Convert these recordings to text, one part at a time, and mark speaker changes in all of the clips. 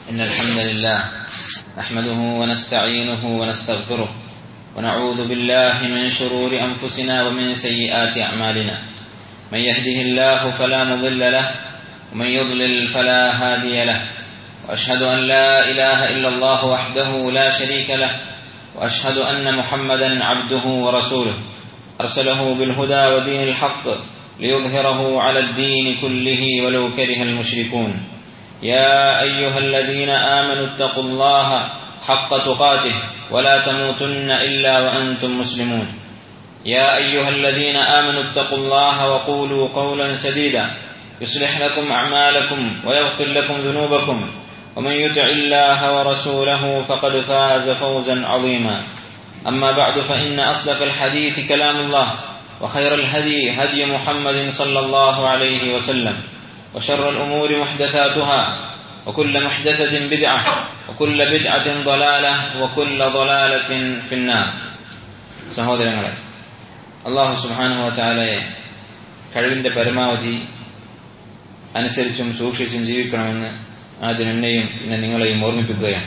Speaker 1: إن الحمد لله نحمده ونستعينه ونستغفره ونعوذ بالله من شرور أنفسنا ومن سيئات أعمالنا من يهده الله فلا مضل له ومن يضلل فلا هادي له وأشهد أن لا إله إلا الله وحده لا شريك له وأشهد أن محمدا عبده ورسوله أرسله بالهدى ودين الحق ليظهره على الدين كله ولو كره المشركون يا أيها الذين آمنوا اتقوا الله حق تقاته ولا تموتن إلا وأنتم مسلمون يا أيها الذين آمنوا اتقوا الله وقولوا قولا سديدا يصلح لكم أعمالكم ويغفر لكم ذنوبكم ومن يطع الله ورسوله فقد فاز فوزا عظيما أما بعد فإن أصدق الحديث كلام الله وخير الهدي هدي محمد صلى الله عليه وسلم وشر الأمور محدثاتها وكل محدثة بدعة وكل بدعة ضلالة وكل ضلالة في النار സഹോദരങ്ങളെ അള്ളാഹു സുബാനുഹ ചാലയെ കഴിവിന്റെ പരമാവധി അനുസരിച്ചും സൂക്ഷിച്ചും ജീവിക്കണമെന്ന് ആദ്യം എന്നെയും പിന്നെ നിങ്ങളെയും ഓർമ്മിപ്പിക്കുകയാണ്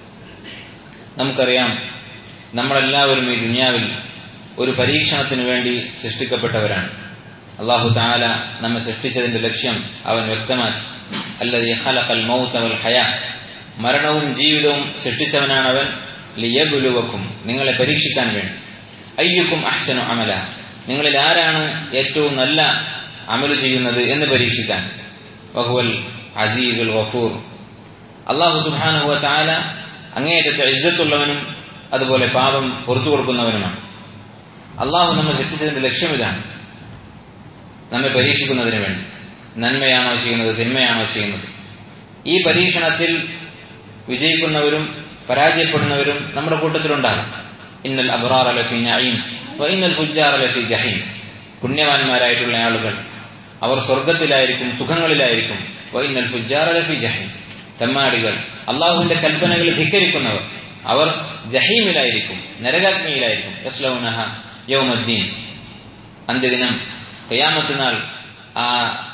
Speaker 1: നമുക്കറിയാം നമ്മളെല്ലാവരും ഈ ദുനിയാവിൽ ഒരു പരീക്ഷണത്തിന് വേണ്ടി സൃഷ്ടിക്കപ്പെട്ടവരാണ് അള്ളാഹു താല നമ്മെ സൃഷ്ടിച്ചതിന്റെ ലക്ഷ്യം അവൻ വ്യക്തമാക്കി അല്ലത് ഖലഖൽ മൗത വൽ ഹയ മരണവും ജീവിതവും സൃഷ്ടിച്ചവനാണ് അവൻ ലിയബുലുവക്കും നിങ്ങളെ പരീക്ഷിക്കാൻ വേണ്ടി അയ്യുക്കും അഹ്സനു അമല നിങ്ങളിൽ ആരാണ് ഏറ്റവും നല്ല അമല് ചെയ്യുന്നത് എന്ന് പരീക്ഷിക്കാൻ വഹുവൽ അസീസുൽ വഫൂർ അള്ളാഹു സുബാനുഹുവ താല അങ്ങേയറ്റത്തെ ഇജ്ജത്തുള്ളവനും അതുപോലെ പാപം പുറത്തു കൊടുക്കുന്നവനുമാണ് അള്ളാഹു നമ്മെ സൃഷ്ടിച്ചതിന്റെ ലക്ഷ്യം ഇതാണ് നമ്മെ പരീക്ഷിക്കുന്നതിന് വേണ്ടി നന്മയാണോ ചെയ്യുന്നത് തിന്മയാണോ ചെയ്യുന്നത് ഈ പരീക്ഷണത്തിൽ വിജയിക്കുന്നവരും പരാജയപ്പെടുന്നവരും നമ്മുടെ കൂട്ടത്തിലുണ്ടാകും ഇന്നൽ അബ്റാർ അലഫി നഈം ഇന്നൽ ഫുജാർ അലഫി ജഹീം പുണ്യവാന്മാരായിട്ടുള്ള ആളുകൾ അവർ സ്വർഗത്തിലായിരിക്കും സുഖങ്ങളിലായിരിക്കും വൈന്നൽ ഫുജാർ അലഫി ജഹീം തെമ്മാടികൾ അള്ളാഹുവിന്റെ കൽപ്പനകൾ ധിക്കരിക്കുന്നവർ അവർ ജഹീമിലായിരിക്കും നരകാഗ്നിയിലായിരിക്കും യസ്ലൗനഹ യൗമദ്ദീൻ അന്ത്യദിനം കയാമത്ത് നാൾ ആ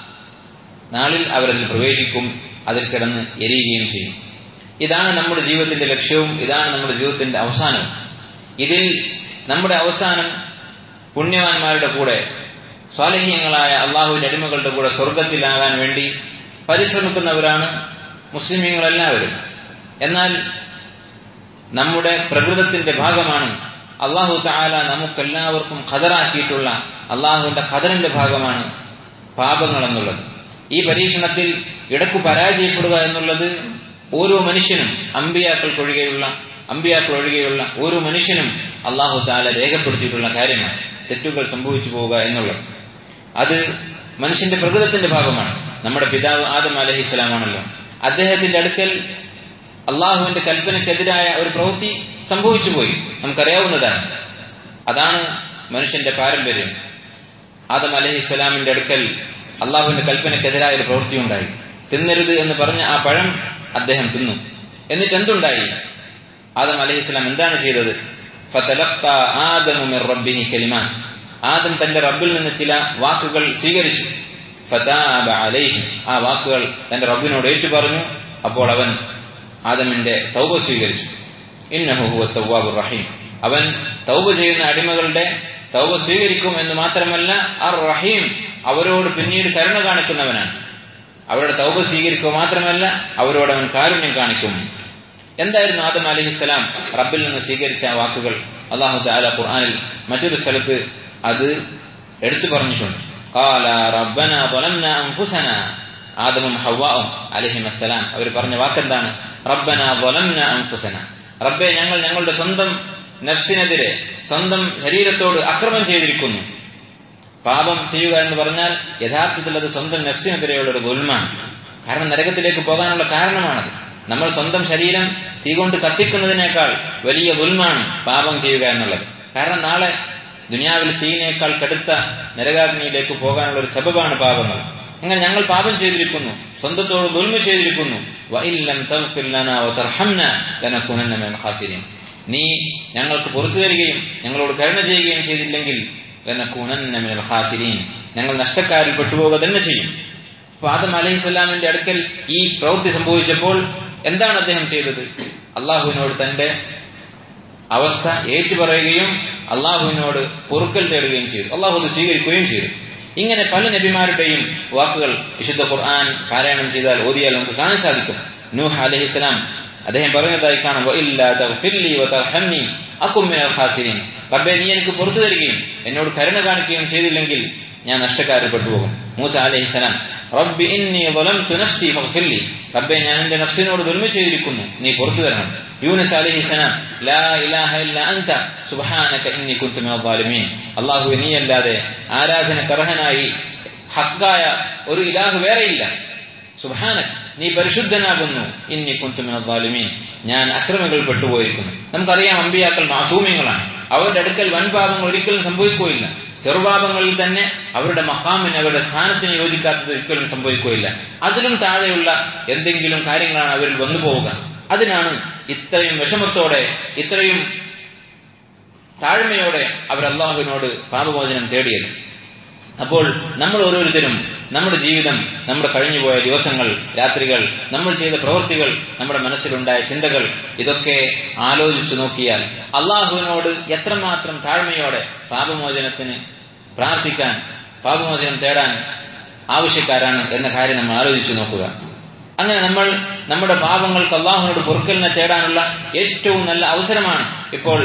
Speaker 1: നാളിൽ അവരതിൽ പ്രവേശിക്കും അതിൽ കിടന്ന് എരിയുകയും ചെയ്യും ഇതാണ് നമ്മുടെ ജീവിതത്തിന്റെ ലക്ഷ്യവും ഇതാണ് നമ്മുടെ ജീവിതത്തിന്റെ അവസാനവും ഇതിൽ നമ്മുടെ അവസാനം പുണ്യവാന്മാരുടെ കൂടെ സ്വാലഹീയങ്ങളായ അള്ളാഹുവിന്റെ അടിമകളുടെ കൂടെ സ്വർഗത്തിലാകാൻ വേണ്ടി പരിശ്രമിക്കുന്നവരാണ് മുസ്ലിമീങ്ങളെല്ലാവരും എന്നാൽ നമ്മുടെ പ്രകൃതത്തിന്റെ ഭാഗമാണ് അള്ളാഹു താല നമുക്കെല്ലാവർക്കും ഖദറാക്കിയിട്ടുള്ള അള്ളാഹുവിന്റെ ഖദറിന്റെ ഭാഗമാണ് പാപങ്ങൾ എന്നുള്ളത് ഈ പരീക്ഷണത്തിൽ ഇടക്കു പരാജയപ്പെടുക എന്നുള്ളത് ഓരോ മനുഷ്യനും അമ്പിയാക്കൾക്കൊഴികെയുള്ള അമ്പിയാക്കൾ ഒഴികെയുള്ള ഓരോ മനുഷ്യനും അള്ളാഹു താല രേഖപ്പെടുത്തിയിട്ടുള്ള കാര്യമാണ് തെറ്റുകൾ സംഭവിച്ചു പോവുക എന്നുള്ളത് അത് മനുഷ്യന്റെ പ്രകൃതത്തിന്റെ ഭാഗമാണ് നമ്മുടെ പിതാവ് ആദം അലഹി ഇസ്ലാമാണല്ലോ അദ്ദേഹത്തിന്റെ അടുക്കൽ അള്ളാഹുവിന്റെ കൽപ്പനയ്ക്കെതിരായ ഒരു പ്രവൃത്തി സംഭവിച്ചു പോയി നമുക്കറിയാവുന്നതാണ് അതാണ് മനുഷ്യന്റെ പാരമ്പര്യം ആദം അലഹി ഇസ്ലാമിന്റെ അടുക്കൽ അള്ളാഹുവിന്റെ കൽപ്പനയ്ക്കെതിരായ ഒരു പ്രവൃത്തി ഉണ്ടായി തിന്നരുത് എന്ന് പറഞ്ഞ ആ പഴം അദ്ദേഹം തിന്നു എന്നിട്ട് എന്തുണ്ടായി ആദം അലഹി ഇസ്ലാം എന്താണ് ചെയ്തത് ആദം തന്റെ റബ്ബിൽ നിന്ന് ചില വാക്കുകൾ സ്വീകരിച്ചു ഫതാബ അലൈഹി ആ വാക്കുകൾ തന്റെ റബ്ബിനോട് ഏറ്റു പറഞ്ഞു അപ്പോൾ അവൻ ആദമിന്റെ തൗബ സ്വീകരിച്ചു ഇന്നഹുഹുവ തൗവാബുർ റഹീം അവൻ തൗബ ചെയ്യുന്ന അടിമകളുടെ തൗബ സ്വീകരിക്കും എന്ന് മാത്രമല്ല അർ റഹീം അവരോട് പിന്നീട് കരുണ കാണിക്കുന്നവനാണ് അവരുടെ തൗബ സ്വീകരിക്കുക മാത്രമല്ല അവരോട് അവൻ കാരുണ്യം കാണിക്കും എന്തായിരുന്നു ആദം അലഹിസ്സലാം റബ്ബിൽ നിന്ന് സ്വീകരിച്ച വാക്കുകൾ അള്ളാഹു താല ഖുർആാനിൽ മറ്റൊരു സ്ഥലത്ത് അത് എടുത്തു പറഞ്ഞിട്ടുണ്ട് قال ربنا ظلمنا انفسنا ആദമും ഹവ്വാവും അലഹിം അസ്സലാം അവർ പറഞ്ഞ വാക്കെന്താണ് റബ്ബന ظلمنا انفسنا റബ്ബെ ഞങ്ങൾ ഞങ്ങളുടെ സ്വന്തം നഫ്സിനെതിരെ സ്വന്തം ശരീരത്തോട് അക്രമം ചെയ്തിരിക്കുന്നു പാപം ചെയ്യുക എന്ന് പറഞ്ഞാൽ യഥാർത്ഥത്തിൽ അത് സ്വന്തം നഫ്സിനെതിരെയുള്ള ഒരു ദുൽമാണ് കാരണം നരകത്തിലേക്ക് പോകാനുള്ള കാരണമാണത് നമ്മൾ സ്വന്തം ശരീരം തീ കൊണ്ട് കത്തിക്കുന്നതിനേക്കാൾ വലിയ ദുൽമാണ് പാപം ചെയ്യുക എന്നുള്ളത് കാരണം നാളെ ദുനിയാവിൽ തീയിനേക്കാൾ കടുത്ത നരകാഗ്നിയിലേക്ക് പോകാനുള്ള ഒരു സബബാണ് പാപങ്ങൾ അങ്ങനെ ഞങ്ങൾ പാപം ചെയ്തിരിക്കുന്നു സ്വന്തത്തോട് ദുൽമ ചെയ്തിരിക്കുന്നു നീ ഞങ്ങൾക്ക് പുറത്തു തരികയും ഞങ്ങളോട് കരുണ ചെയ്യുകയും ചെയ്തില്ലെങ്കിൽ ഞങ്ങൾ നഷ്ടക്കാരിൽ പെട്ടുപോവുക തന്നെ ചെയ്യും അപ്പൊ ആദം അലഹിസ്ലാമിന്റെ അടുക്കൽ ഈ പ്രവൃത്തി സംഭവിച്ചപ്പോൾ എന്താണ് അദ്ദേഹം ചെയ്തത് അള്ളാഹുവിനോട് തന്റെ അവസ്ഥ ഏറ്റുപറയുകയും അള്ളാഹുവിനോട് പൊറുക്കൽ തേടുകയും ചെയ്തു അള്ളാഹു അത് സ്വീകരിക്കുകയും ചെയ്തു ഇങ്ങനെ പല നബിമാരുടെയും വാക്കുകൾ വിശുദ്ധ ഖുർആൻ പാരായണം ചെയ്താൽ ഓതിയാൽ നമുക്ക് കാണാൻ സാധിക്കും നൂഹ് അലഹിസ്ലാം അദ്ദേഹം പറഞ്ഞതായി കാണാം റബ്ബെ നീ എനിക്ക് പുറത്തു തരികയും എന്നോട് കരുണ കാണിക്കുകയും ചെയ്തില്ലെങ്കിൽ ഞാൻ നഷ്ടക്കാരപ്പെട്ടു പോകും മൂസ അലഹിസ്സലാം റബ്ബി ഇന്നി ظلمت نفسي فاغفر لي റബ്ബെ ഞാൻ എന്റെ നഫ്സിനോട് ദുൽമ ചെയ്തിരിക്കുന്നു നീ പുറത്തു തരണം യൂനുസ് അലൈഹിസ്സലാം ലാ ഇലാഹ ഇല്ല അൻത സുബ്ഹാനക ഇന്നി കുൻതു മിനൽ ളാലിമീൻ അല്ലാഹു നീയല്ലാതെ ആരാധനക്കർഹനായി ഹക്കായ ഒരു ഇലാഹ് വേറെയില്ല സുബ്ഹാനക് നീ പരിശുദ്ധനാകുന്നു ഇന്നി കുൻതു മിനൽ ളാലിമീൻ ഞാൻ അക്രമികൾ പെട്ടുപോയിരിക്കുന്നു നമുക്കറിയാം അമ്പിയാക്കൾ മാസൂമികളാണ് അവരുടെ അടുക്കൽ വൻപാപങ്ങൾ ഒരിക്കലും സംഭവിക്കുകയില്ല ചെറുപാപങ്ങളിൽ തന്നെ അവരുടെ മഹാമിന് അവരുടെ സ്ഥാനത്തിന് യോജിക്കാത്തത് ഒരിക്കലും സംഭവിക്കുകയില്ല അതിലും താഴെയുള്ള എന്തെങ്കിലും കാര്യങ്ങളാണ് അവരിൽ വന്നു പോവുക അതിനാണ് ഇത്രയും വിഷമത്തോടെ ഇത്രയും താഴ്മയോടെ അവർ അള്ളാഹുവിനോട് പാപമോചനം തേടിയത് അപ്പോൾ നമ്മൾ ഓരോരുത്തരും നമ്മുടെ ജീവിതം നമ്മുടെ കഴിഞ്ഞുപോയ ദിവസങ്ങൾ രാത്രികൾ നമ്മൾ ചെയ്ത പ്രവൃത്തികൾ നമ്മുടെ മനസ്സിലുണ്ടായ ചിന്തകൾ ഇതൊക്കെ ആലോചിച്ചു നോക്കിയാൽ അള്ളാഹുവിനോട് എത്രമാത്രം താഴ്മയോടെ പാപമോചനത്തിന് പ്രാർത്ഥിക്കാൻ പാപമോചനം തേടാൻ ആവശ്യക്കാരാണ് എന്ന കാര്യം നമ്മൾ ആലോചിച്ചു നോക്കുക അങ്ങനെ നമ്മൾ നമ്മുടെ പാപങ്ങൾക്ക് അള്ളാഹുവിനോട് പൊറുക്കലിനെ തേടാനുള്ള ഏറ്റവും നല്ല അവസരമാണ് ഇപ്പോൾ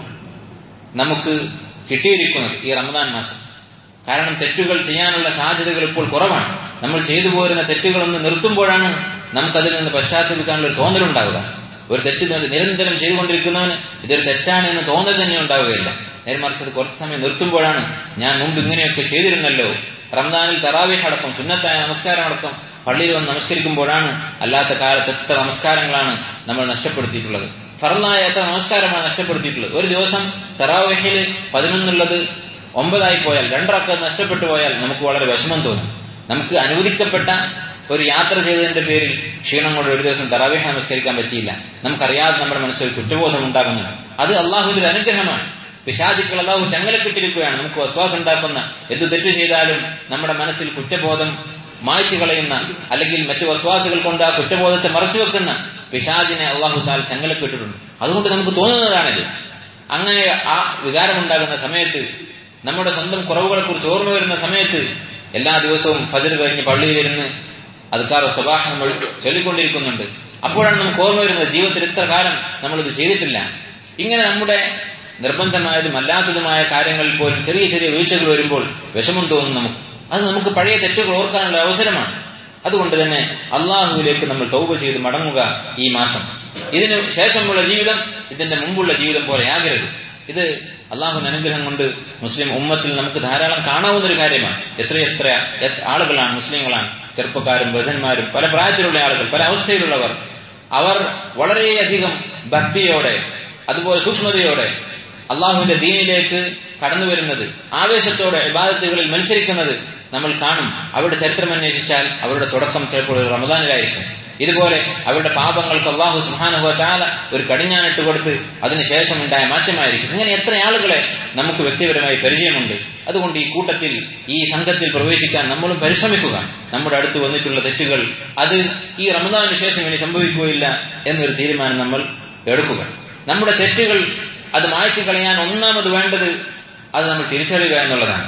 Speaker 1: നമുക്ക് കിട്ടിയിരിക്കുന്നത് ഈ റമദാൻ മാസം കാരണം തെറ്റുകൾ ചെയ്യാനുള്ള സാധ്യതകൾ ഇപ്പോൾ കുറവാണ് നമ്മൾ ചെയ്തു പോരുന്ന തെറ്റുകളൊന്ന് നിർത്തുമ്പോഴാണ് നമുക്കതിൽ നിന്ന് പശ്ചാത്തലിക്കാനുള്ള ഒരു തോന്നലുണ്ടാവുക ഒരു തെറ്റ് നിരന്തരം ചെയ്തുകൊണ്ടിരിക്കുന്നവന് ഇതൊരു തെറ്റാണ് എന്ന് തോന്നൽ തന്നെ ഉണ്ടാവുകയില്ല നേരെ മറിച്ചത് കുറച്ച് സമയം നിർത്തുമ്പോഴാണ് ഞാൻ മുമ്പ് ഇങ്ങനെയൊക്കെ ചെയ്തിരുന്നല്ലോ റംദാനിൽ തറാവീഹ് അടക്കം സുന്നത്തായ നമസ്കാരം അടക്കം പള്ളിയിൽ വന്ന് നമസ്കരിക്കുമ്പോഴാണ് അല്ലാത്ത കാലത്ത് എത്ര നമസ്കാരങ്ങളാണ് നമ്മൾ നഷ്ടപ്പെടുത്തിയിട്ടുള്ളത് ഫറലായ എത്ര നമസ്കാരമാണ് നഷ്ടപ്പെടുത്തിയിട്ടുള്ളത് ഒരു ദിവസം തറാവഹിൽ പതിനൊന്നുള്ളത് ഒമ്പതായി പോയാൽ രണ്ടറക്കം നഷ്ടപ്പെട്ടു പോയാൽ നമുക്ക് വളരെ വിഷമം തോന്നും നമുക്ക് അനുവദിക്കപ്പെട്ട ഒരു യാത്ര ചെയ്തതിന്റെ പേരിൽ ക്ഷീണം കൊണ്ട് ഒരു ദിവസം തറാവേഹ നമസ്കരിക്കാൻ പറ്റിയില്ല നമുക്കറിയാതെ നമ്മുടെ മനസ്സിൽ കുറ്റബോധം ഉണ്ടാകുന്നു അത് അള്ളാഹുവിന്റെ ഒരു അനുഗ്രഹമാണ് പിശാചുക്കൾ അള്ളാഹു ചങ്ങലക്കിട്ടിരിക്കുകയാണ് നമുക്ക് വസ്വാസം ഉണ്ടാക്കുന്ന എന്ത് തെറ്റ് ചെയ്താലും നമ്മുടെ മനസ്സിൽ കുറ്റബോധം മായ്ച്ചു കളയുന്ന അല്ലെങ്കിൽ മറ്റു വസ്വാസുകൾ കൊണ്ട് ആ കുറ്റബോധത്തെ മറച്ചു വെക്കുന്ന പിശാജിനെ അള്ളാഹു താൽ ചങ്ങലക്കിട്ടിട്ടുണ്ട് അതുകൊണ്ട് നമുക്ക് തോന്നുന്നതാണിത് അങ്ങനെ ആ വികാരമുണ്ടാകുന്ന സമയത്ത് നമ്മുടെ സ്വന്തം കുറവുകളെ കുറിച്ച് ഓർമ്മ വരുന്ന സമയത്ത് എല്ലാ ദിവസവും ഫജർ കഴിഞ്ഞ് പള്ളിയിലിരുന്ന് അതുക്കാർ സ്വഭാഷം ചൊല്ലിക്കൊണ്ടിരിക്കുന്നുണ്ട് അപ്പോഴാണ് നമുക്ക് ഓർമ്മ വരുന്നത് ജീവിതത്തിൽ ഇത്ര കാലം നമ്മളിത് ചെയ്തിട്ടില്ല ഇങ്ങനെ നമ്മുടെ നിർബന്ധമായതും അല്ലാത്തതുമായ കാര്യങ്ങളിൽ പോലും ചെറിയ ചെറിയ വീഴ്ചകൾ വരുമ്പോൾ വിഷമം തോന്നും നമുക്ക് അത് നമുക്ക് പഴയ തെറ്റുകൾ ഓർക്കാനുള്ള അവസരമാണ് അതുകൊണ്ട് തന്നെ അള്ളാഹുവിലേക്ക് നമ്മൾ തൗബ ചെയ്ത് മടങ്ങുക ഈ മാസം ഇതിനു ശേഷമുള്ള ജീവിതം ഇതിന്റെ മുമ്പുള്ള ജീവിതം പോലെ ആകരുത് ഇത് അള്ളാഹുവിന്റെ അനുഗ്രഹം കൊണ്ട് മുസ്ലിം ഉമ്മത്തിൽ നമുക്ക് ധാരാളം കാണാവുന്ന ഒരു കാര്യമാണ് എത്രയെത്ര ആളുകളാണ് മുസ്ലിങ്ങളാണ് ചെറുപ്പക്കാരും വൃദ്ധന്മാരും പല പ്രായത്തിലുള്ള ആളുകൾ പല അവസ്ഥയിലുള്ളവർ അവർ വളരെയധികം ഭക്തിയോടെ അതുപോലെ സൂക്ഷ്മതയോടെ അള്ളാഹുവിന്റെ ദീനിലേക്ക് കടന്നു വരുന്നത് ആവേശത്തോടെ വിവാദത്തുകളിൽ മത്സരിക്കുന്നത് നമ്മൾ കാണും അവരുടെ ചരിത്രം അന്വേഷിച്ചാൽ അവരുടെ തുടക്കം ചിലപ്പോൾ ഒരു റമദാനിലായിരിക്കും ഇതുപോലെ അവരുടെ പാപങ്ങൾക്ക് അള്ളാഹു സുഹാനുഭവത്താല ഒരു കടിഞ്ഞാനിട്ട് കൊടുത്ത് അതിനുശേഷം ഉണ്ടായ മാറ്റമായിരിക്കും ഇങ്ങനെ എത്ര ആളുകളെ നമുക്ക് വ്യക്തിപരമായി പരിചയമുണ്ട് അതുകൊണ്ട് ഈ കൂട്ടത്തിൽ ഈ സംഘത്തിൽ പ്രവേശിക്കാൻ നമ്മളും പരിശ്രമിക്കുക നമ്മുടെ അടുത്ത് വന്നിട്ടുള്ള തെറ്റുകൾ അത് ഈ റമദാനു ശേഷം ഇനി സംഭവിക്കുകയില്ല എന്നൊരു തീരുമാനം നമ്മൾ എടുക്കുക നമ്മുടെ തെറ്റുകൾ അത് മായ്ച്ചു കളയാൻ ഒന്നാമത് വേണ്ടത് അത് നമ്മൾ തിരിച്ചറിയുക എന്നുള്ളതാണ്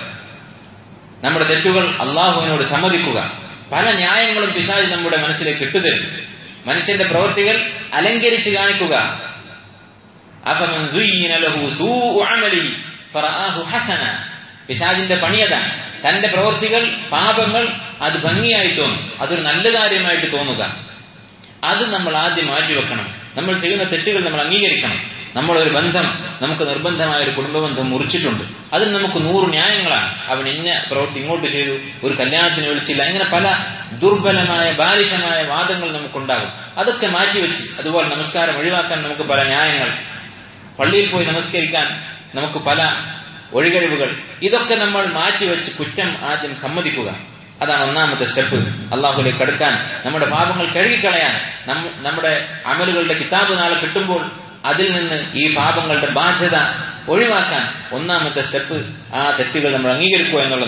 Speaker 1: നമ്മുടെ തെറ്റുകൾ അള്ളാഹുവിനോട് സമ്മതിക്കുക പല ന്യായങ്ങളും പിശാജ് നമ്മുടെ മനസ്സിലേക്ക് ഇട്ടുതരും മനുഷ്യന്റെ പ്രവൃത്തികൾ അലങ്കരിച്ച് കാണിക്കുക പിശാജിന്റെ പണിയതാണ് തന്റെ പ്രവൃത്തികൾ പാപങ്ങൾ അത് ഭംഗിയായി തോന്നും അതൊരു നല്ല കാര്യമായിട്ട് തോന്നുക അത് നമ്മൾ ആദ്യം മാറ്റിവെക്കണം നമ്മൾ ചെയ്യുന്ന തെറ്റുകൾ നമ്മൾ അംഗീകരിക്കണം നമ്മളൊരു ബന്ധം നമുക്ക് നിർബന്ധമായ ഒരു കുടുംബബന്ധം മുറിച്ചിട്ടുണ്ട് അതിൽ നമുക്ക് നൂറ് ന്യായങ്ങളാണ് അവൻ ഇന്ന പ്രവൃത്തി ഇങ്ങോട്ട് ചെയ്തു ഒരു കല്യാണത്തിന് വിളിച്ചില്ല ഇങ്ങനെ പല ദുർബലമായ ബാലിശമായ വാദങ്ങൾ നമുക്കുണ്ടാകും അതൊക്കെ മാറ്റിവെച്ച് അതുപോലെ നമസ്കാരം ഒഴിവാക്കാൻ നമുക്ക് പല ന്യായങ്ങൾ പള്ളിയിൽ പോയി നമസ്കരിക്കാൻ നമുക്ക് പല ഒഴികഴിവുകൾ ഇതൊക്കെ നമ്മൾ മാറ്റിവെച്ച് കുറ്റം ആദ്യം സമ്മതിക്കുക അതാണ് ഒന്നാമത്തെ സ്റ്റെപ്പ് അള്ളാഹുലേക്ക് അടുക്കാൻ നമ്മുടെ പാപങ്ങൾ കഴുകിക്കളയാൻ നമ്മുടെ അമലുകളുടെ കിതാബ് നാളെ കിട്ടുമ്പോൾ അതിൽ നിന്ന് ഈ പാപങ്ങളുടെ ബാധ്യത ഒഴിവാക്കാൻ ഒന്നാമത്തെ സ്റ്റെപ്പ് ആ തെറ്റുകൾ നമ്മൾ അംഗീകരിക്കുക എന്നുള്ളതാണ്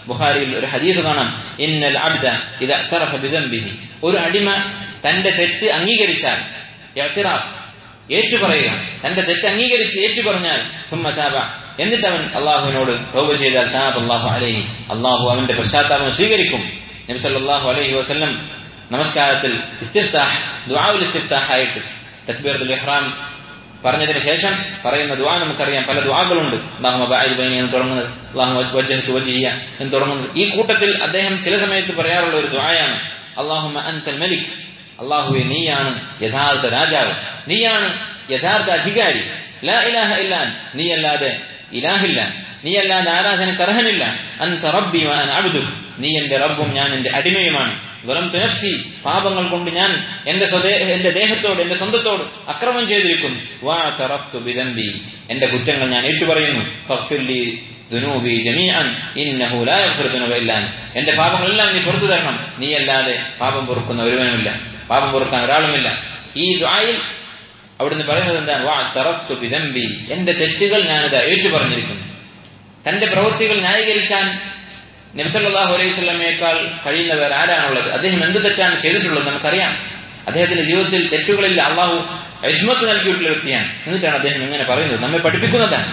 Speaker 1: ബുഹാരിയിൽ ഒരു ഹദീസ് കാണാം ഇന്നൽ അബ്ദ ഇത് അത്തറഫ ബിദംബിഹി ഒരു അടിമ തന്റെ തെറ്റ് അംഗീകരിച്ചാൽ ഇഅ്തിറാഫ് ഏറ്റുപറയുക തന്റെ തെറ്റ് അംഗീകരിച്ച് ഏറ്റുപറഞ്ഞാൽ സുമ്മ താബ എന്നിട്ട് അവൻ അള്ളാഹുവിനോട് തൗബ ചെയ്താൽ താബ് അള്ളാഹു അലൈഹി അള്ളാഹു അവന്റെ പശ്ചാത്താപം സ്വീകരിക്കും നബി സല്ലല്ലാഹു അലൈഹി വസല്ലം നമസ്കാരത്തിൽ ഇസ്തിഫ്താഹ് ദുആഉൽ ഇസ്തിഫ്താഹ് ആയിട്ട് തക്ബീറത്തുൽ ഇഹ്റാം പറഞ്ഞതിന് ശേഷം പറയുന്ന ദുആ നമുക്കറിയാം പല ദുആകളുണ്ട് അല്ലാഹുമ്മ ബഅദ് ബൈനി എന്ന് തുടങ്ങുന്നത് അല്ലാഹുമ്മ വജ്ജഹ്തു വജ്ഹിയ എന്ന് തുടങ്ങുന്നത് ഈ കൂട്ടത്തിൽ അദ്ദേഹം ചില സമയത്ത് പറയാറുള്ള ഒരു ദുആയാണ് അല്ലാഹുമ്മ അൻതൽ മലിക് അള്ളാഹുവെ നീയാണ് യഥാർത്ഥ രാജാവ് നീയാണ് യഥാർത്ഥ അധികാരി ലാ ഇലാഹ ഇല്ലാൻ നീയല്ലാതെ ഇലാഹില്ല നീയല്ലാതെ ആരാധനക്ക് അർഹനില്ല അൻത റബ്ബി വാൻ അബ്ദു നീ എന്റെ റബ്ബും ഞാൻ എന്റെ അടിമയുമാണ് ദുലംതു നഫ്സി പാപങ്ങൾ കൊണ്ട് ഞാൻ എന്റെ സ്വദേ എന്റെ ദേഹത്തോട് എന്റെ സ്വന്തത്തോട് അക്രമം ചെയ്തിരിക്കുന്നു വാ തറഫ്തു ബിദംബി എന്റെ കുറ്റങ്ങൾ ഞാൻ ഏറ്റുപറയുന്നു ഫഗ്ഫിർലി ദുനൂബി ജമീഅൻ ഇന്നഹു ലാ യഗ്ഫിറു ദുനൂബ ഇല്ലാ അൻത എന്റെ പാപങ്ങളെല്ലാം നീ പുറത്തു തരണം നീയല്ലാതെ പാപം പൊറുക്കുന്ന ഒരുവനുമില്ല പാപം പൊറുക്കാൻ ഒരാളുമില്ല ഈ ദുആയിൽ അവിടുന്ന് പറയുന്നത് എന്താണ് വാ തറഫ്തു ബിദംബി എന്റെ തെറ്റുകൾ ഞാനിത് ഏറ്റു പറഞ്ഞിരിക്കുന്നു തന്റെ പ്രവൃത്തികൾ ന്യായീകരിക്കാൻ നബ്സല്ലാഹു അലൈഹി സ്വലമയേക്കാൾ കഴിയുന്നവർ ആരാണുള്ളത് അദ്ദേഹം എന്ത് തെറ്റാണ് ചെയ്തിട്ടുള്ളത് നമുക്കറിയാം അദ്ദേഹത്തിന്റെ ജീവിതത്തിൽ തെറ്റുകളിൽ അള്ളാഹു അഷ്മത്ത് നൽകിയിട്ടുള്ള വ്യക്തിയാണ് എന്നിട്ടാണ് അദ്ദേഹം ഇങ്ങനെ പറയുന്നത് നമ്മെ പഠിപ്പിക്കുന്നതാണ്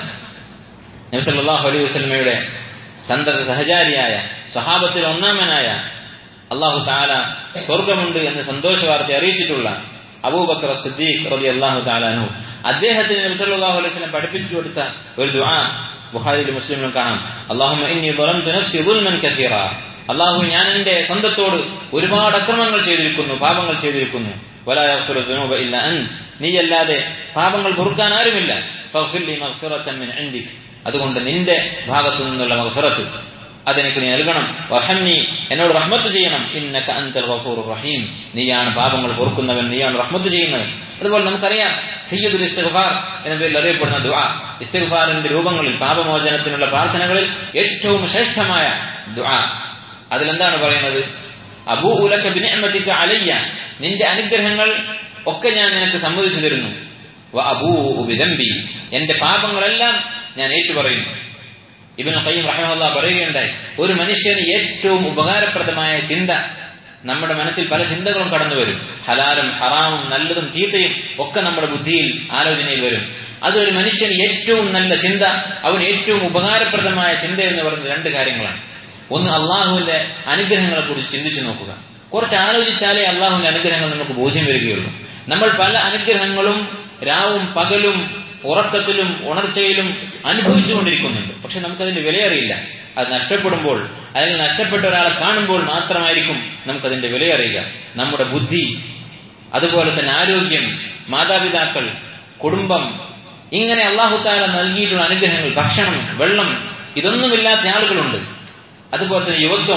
Speaker 1: നബ്സല്ലാഹു അലൈഹി വസ്ലമയുടെ സന്തത സഹചാരിയായ സഹാബത്തിൽ ഒന്നാമനായ അള്ളാഹു താല സ്വർഗമുണ്ട് എന്ന് സന്തോഷ വാർത്ത അറിയിച്ചിട്ടുള്ള അബൂബക്കർ സിദ്ദീഖ് റബി അള്ളാഹു താലാനു അദ്ദേഹത്തിന് നബ്സല്ലാഹു അലൈഹി വസ്ലം പഠിപ്പിച്ചു കൊടുത്ത ഒരു ദുആ ബുഹാരിയിൽ മുസ്ലിമിലും കാണാം അള്ളാഹുമ്മ ഇന്നി ظلمت نفسي ظلما كثيرا അള്ളാഹു ഞാൻ എന്റെ സ്വന്തത്തോട് ഒരുപാട് അക്രമങ്ങൾ ചെയ്തിരിക്കുന്നു പാപങ്ങൾ ചെയ്തിരിക്കുന്നു ولا يغفر الذنوب الا انت നീയല്ലാതെ പാപങ്ങൾ പൊറുക്കാൻ ആരുമില്ല فاغفر لي مغفرة من عندك അതുകൊണ്ട് നിന്റെ ഭാഗത്തു നിന്നുള്ള മഗ്ഫിറത്ത് അതെനിക്ക് നീ നൽകണം വഹന്നി എന്നോട് റഹ്മത്ത് ചെയ്യണം ഇന്നക അന്തൽ ഗഫൂർ റഹീം നീയാണ് പാപങ്ങൾ പൊറുക്കുന്നവൻ നീയാണ് റഹ്മത്ത് ചെയ്യുന്നവൻ അതുപോലെ നമുക്കറിയാം സയ്യിദുൽ ഇസ്തിഗ്ഫാർ എന്ന പേരിൽ അറിയപ്പെടുന്ന ദുആ ഇസ്തിഗ്ഫാറിന്റെ രൂപങ്ങളിൽ പാപമോചനത്തിനുള്ള പ്രാർത്ഥനകളിൽ ഏറ്റവും ശ്രേഷ്ഠമായ ദുആ അതിലെന്താണ് പറയുന്നത് അബൂ ഉലക ബിനിഅമതിക അലയ്യ നിന്റെ അനുഗ്രഹങ്ങൾ ഒക്കെ ഞാൻ നിനക്ക് സമ്മതിച്ചു തരുന്നു വ അബൂ ബിദംബി എന്റെ പാപങ്ങളെല്ലാം ഞാൻ ഏറ്റുപറയുന്നു ഇബിൻ ഖയ്യിം റഹ്മഹുല്ലാ പറയുകയുണ്ടായി ഒരു മനുഷ്യന് ഏറ്റവും ഉപകാരപ്രദമായ ചിന്ത നമ്മുടെ മനസ്സിൽ പല ചിന്തകളും കടന്നു വരും ഹലാലും ഹറാമും നല്ലതും ചീത്തയും ഒക്കെ നമ്മുടെ ബുദ്ധിയിൽ ആലോചനയിൽ വരും അതൊരു മനുഷ്യന് ഏറ്റവും നല്ല ചിന്ത അവന് ഏറ്റവും ഉപകാരപ്രദമായ ചിന്ത എന്ന് പറയുന്നത് രണ്ട് കാര്യങ്ങളാണ് ഒന്ന് അള്ളാഹുവിന്റെ അനുഗ്രഹങ്ങളെ കുറിച്ച് ചിന്തിച്ചു നോക്കുക കുറച്ച് ആലോചിച്ചാലേ അള്ളാഹുവിന്റെ അനുഗ്രഹങ്ങൾ നമുക്ക് ബോധ്യം വരികയുള്ളൂ നമ്മൾ പല അനുഗ്രഹങ്ങളും രാവും പകലും ഉറക്കത്തിലും ഉണർച്ചയിലും അനുഭവിച്ചുകൊണ്ടിരിക്കുന്നുണ്ട് പക്ഷെ നമുക്കതിന്റെ വിലയറിയില്ല അത് നഷ്ടപ്പെടുമ്പോൾ അല്ലെങ്കിൽ നഷ്ടപ്പെട്ട ഒരാളെ കാണുമ്പോൾ മാത്രമായിരിക്കും നമുക്കതിന്റെ വിലയറിയുക നമ്മുടെ ബുദ്ധി അതുപോലെ തന്നെ ആരോഗ്യം മാതാപിതാക്കൾ കുടുംബം ഇങ്ങനെ അള്ളാഹുത്താല നൽകിയിട്ടുള്ള അനുഗ്രഹങ്ങൾ ഭക്ഷണം വെള്ളം ഇതൊന്നുമില്ലാത്ത ആളുകളുണ്ട് അതുപോലെ തന്നെ യുവത്വം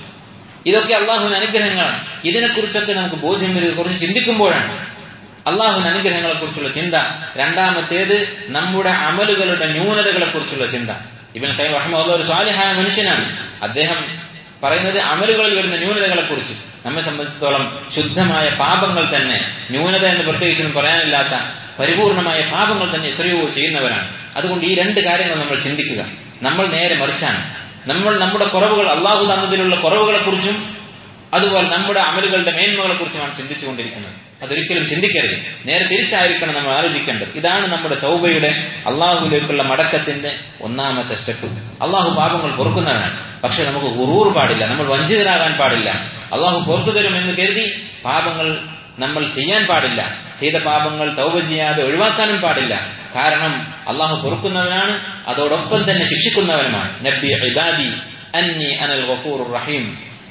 Speaker 1: ഇതൊക്കെ അള്ളാഹുവിന് അനുഗ്രഹങ്ങളാണ് ഇതിനെക്കുറിച്ചൊക്കെ നമുക്ക് ബോധ്യം വരിക കുറച്ച് ചിന്തിക്കുമ്പോഴാണ് അള്ളാഹുവിന് അനുഗ്രഹങ്ങളെ കുറിച്ചുള്ള ചിന്ത രണ്ടാമത്തേത് നമ്മുടെ അമലുകളുടെ ന്യൂനതകളെ കുറിച്ചുള്ള ചിന്ത ഇവൻ കൈ റഹ്മുള്ള ഒരു സ്വാലിഹായ മനുഷ്യനാണ് അദ്ദേഹം പറയുന്നത് അമലുകളിൽ വരുന്ന ന്യൂനതകളെ കുറിച്ച് നമ്മെ സംബന്ധിച്ചിടത്തോളം ശുദ്ധമായ പാപങ്ങൾ തന്നെ ന്യൂനത എന്ന് പ്രത്യേകിച്ചൊന്നും പറയാനില്ലാത്ത പരിപൂർണമായ പാപങ്ങൾ തന്നെ എത്രയോ ചെയ്യുന്നവരാണ് അതുകൊണ്ട് ഈ രണ്ട് കാര്യങ്ങൾ നമ്മൾ ചിന്തിക്കുക നമ്മൾ നേരെ മറിച്ചാണ് നമ്മൾ നമ്മുടെ കുറവുകൾ അള്ളാഹു തന്നതിലുള്ള കുറവുകളെ കുറിച്ചും അതുപോലെ നമ്മുടെ അമലുകളുടെ മേന്മകളെ കുറിച്ചുമാണ് ചിന്തിച്ചുകൊണ്ടിരിക്കുന്നത് അതൊരിക്കലും ചിന്തിക്കരുത് നേരെ തിരിച്ചായിരിക്കണം നമ്മൾ ആലോചിക്കേണ്ടത് ഇതാണ് നമ്മുടെ തൗബയുടെ അള്ളാഹുവിലേക്കുള്ള മടക്കത്തിന്റെ ഒന്നാമത്തെ സ്റ്റെപ്പ് അള്ളാഹു പാപങ്ങൾ പൊറുക്കുന്നവനാണ് പക്ഷെ നമുക്ക് ഉറൂർ പാടില്ല നമ്മൾ വഞ്ചിതരാകാൻ പാടില്ല അള്ളാഹു പുറത്തു തരും എന്ന് കരുതി പാപങ്ങൾ നമ്മൾ ചെയ്യാൻ പാടില്ല ചെയ്ത പാപങ്ങൾ തൗബ ചെയ്യാതെ ഒഴിവാക്കാനും പാടില്ല കാരണം അള്ളാഹു പൊറുക്കുന്നവനാണ് അതോടൊപ്പം തന്നെ ശിക്ഷിക്കുന്നവനുമാണ് നബി ഇബാദി അന്നി അനൽ ഗഫൂർ റഹീം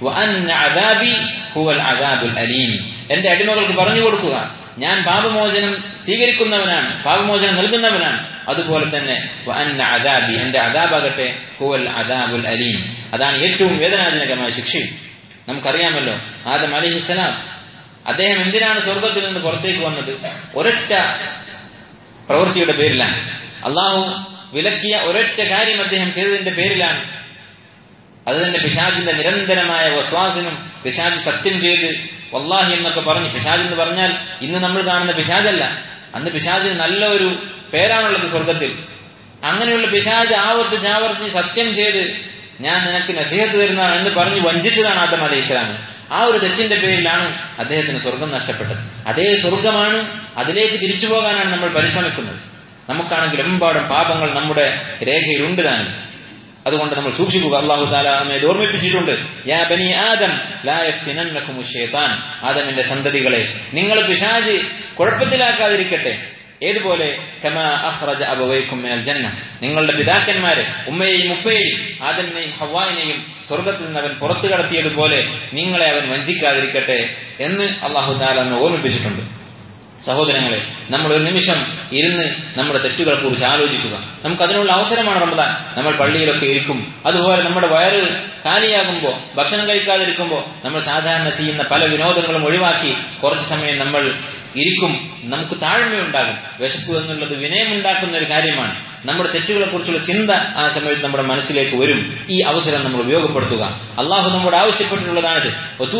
Speaker 1: അലീം എന്റെ അടിമകൾക്ക് പറഞ്ഞു കൊടുക്കുക ഞാൻ പാപമോചനം സ്വീകരിക്കുന്നവനാണ് പാപമോചനം നൽകുന്നവനാണ് അതുപോലെ തന്നെ അദാബി എന്റെ അദാബാകട്ടെ ഹുവൽ അദാബുൽ അലീം അതാണ് ഏറ്റവും വേദനാജനകമായ ശിക്ഷയും നമുക്കറിയാമല്ലോ ആദം അലിഹിസ്സലാം അദ്ദേഹം എന്തിനാണ് സ്വർഗത്തിൽ നിന്ന് പുറത്തേക്ക് വന്നത് ഒരൊറ്റ പ്രവൃത്തിയുടെ പേരിലാണ് അള്ളാഹു വിലക്കിയ ഒരൊറ്റ കാര്യം അദ്ദേഹം ചെയ്തതിന്റെ പേരിലാണ് അത് തന്നെ പിശാജിന്റെ നിരന്തരമായ വസ്വാസിനും പിശാജ് സത്യം ചെയ്ത് വല്ലാഹി എന്നൊക്കെ പറഞ്ഞു പിശാജ് എന്ന് പറഞ്ഞാൽ ഇന്ന് നമ്മൾ കാണുന്ന പിശാജല്ല അന്ന് പിശാജിന് നല്ല ഒരു പേരാണുള്ളത് സ്വർഗത്തിൽ അങ്ങനെയുള്ള പിശാജ് ആവർത്തിച്ച് ആവർത്തിച്ച് സത്യം ചെയ്ത് ഞാൻ നിനക്ക് നസീഹത്ത് തരുന്നതാണ് എന്ന് പറഞ്ഞ് വഞ്ചിച്ചതാണ് ആദം അലൈഹി ഇസ്ലാം ആ ഒരു തെറ്റിന്റെ പേരിലാണ് അദ്ദേഹത്തിന് സ്വർഗം നഷ്ടപ്പെട്ടത് അതേ സ്വർഗമാണ് അതിലേക്ക് തിരിച്ചു പോകാനാണ് നമ്മൾ പരിശ്രമിക്കുന്നത് നമുക്കാണെങ്കിൽ എമ്പാടും പാപങ്ങൾ നമ്മുടെ രേഖയിലുണ്ട് താനും അതുകൊണ്ട് നമ്മൾ സൂക്ഷിക്കുക അള്ളാഹു താല നമ്മെ ഇത് ഓർമ്മിപ്പിച്ചിട്ടുണ്ട് യാ ബനി ആദം ലാ യഫ്തിനന്നകുമു ശൈത്താൻ ആദമിന്റെ സന്തതികളെ നിങ്ങൾ പിശാജ് കുഴപ്പത്തിലാക്കാതിരിക്കട്ടെ ഏതുപോലെ കമാ അഖ്റജ അബവൈക്കും മിനൽ ജന്ന നിങ്ങളുടെ പിതാക്കന്മാരെ ഉമ്മയെയും ഉപ്പയെയും ആദമിനെയും ഹവായിനെയും സ്വർഗത്തിൽ നിന്ന് അവൻ പുറത്തു കടത്തിയതുപോലെ നിങ്ങളെ അവൻ വഞ്ചിക്കാതിരിക്കട്ടെ എന്ന് അള്ളാഹു താല നമ്മെ ഓർമ്മിപ്പിച്ചിട്ടുണ്ട് സഹോദരങ്ങളെ നമ്മൾ ഒരു നിമിഷം ഇരുന്ന് നമ്മുടെ തെറ്റുകളെ കുറിച്ച് ആലോചിക്കുക നമുക്ക് അതിനുള്ള അവസരമാണ് റമദാൻ നമ്മൾ പള്ളിയിലൊക്കെ ഇരിക്കും അതുപോലെ നമ്മുടെ വയറ് കാലിയാകുമ്പോൾ ഭക്ഷണം കഴിക്കാതിരിക്കുമ്പോൾ നമ്മൾ സാധാരണ ചെയ്യുന്ന പല വിനോദങ്ങളും ഒഴിവാക്കി കുറച്ച് സമയം നമ്മൾ ഇരിക്കും നമുക്ക് താഴ്മയുണ്ടാകും വിശപ്പ് എന്നുള്ളത് വിനയമുണ്ടാക്കുന്ന ഒരു കാര്യമാണ് നമ്മുടെ തെറ്റുകളെ കുറിച്ചുള്ള ചിന്ത ആ സമയത്ത് നമ്മുടെ മനസ്സിലേക്ക് വരും ഈ അവസരം നമ്മൾ ഉപയോഗപ്പെടുത്തുക അള്ളാഹു നമ്മോട് ആവശ്യപ്പെട്ടിട്ടുള്ളതാണിത്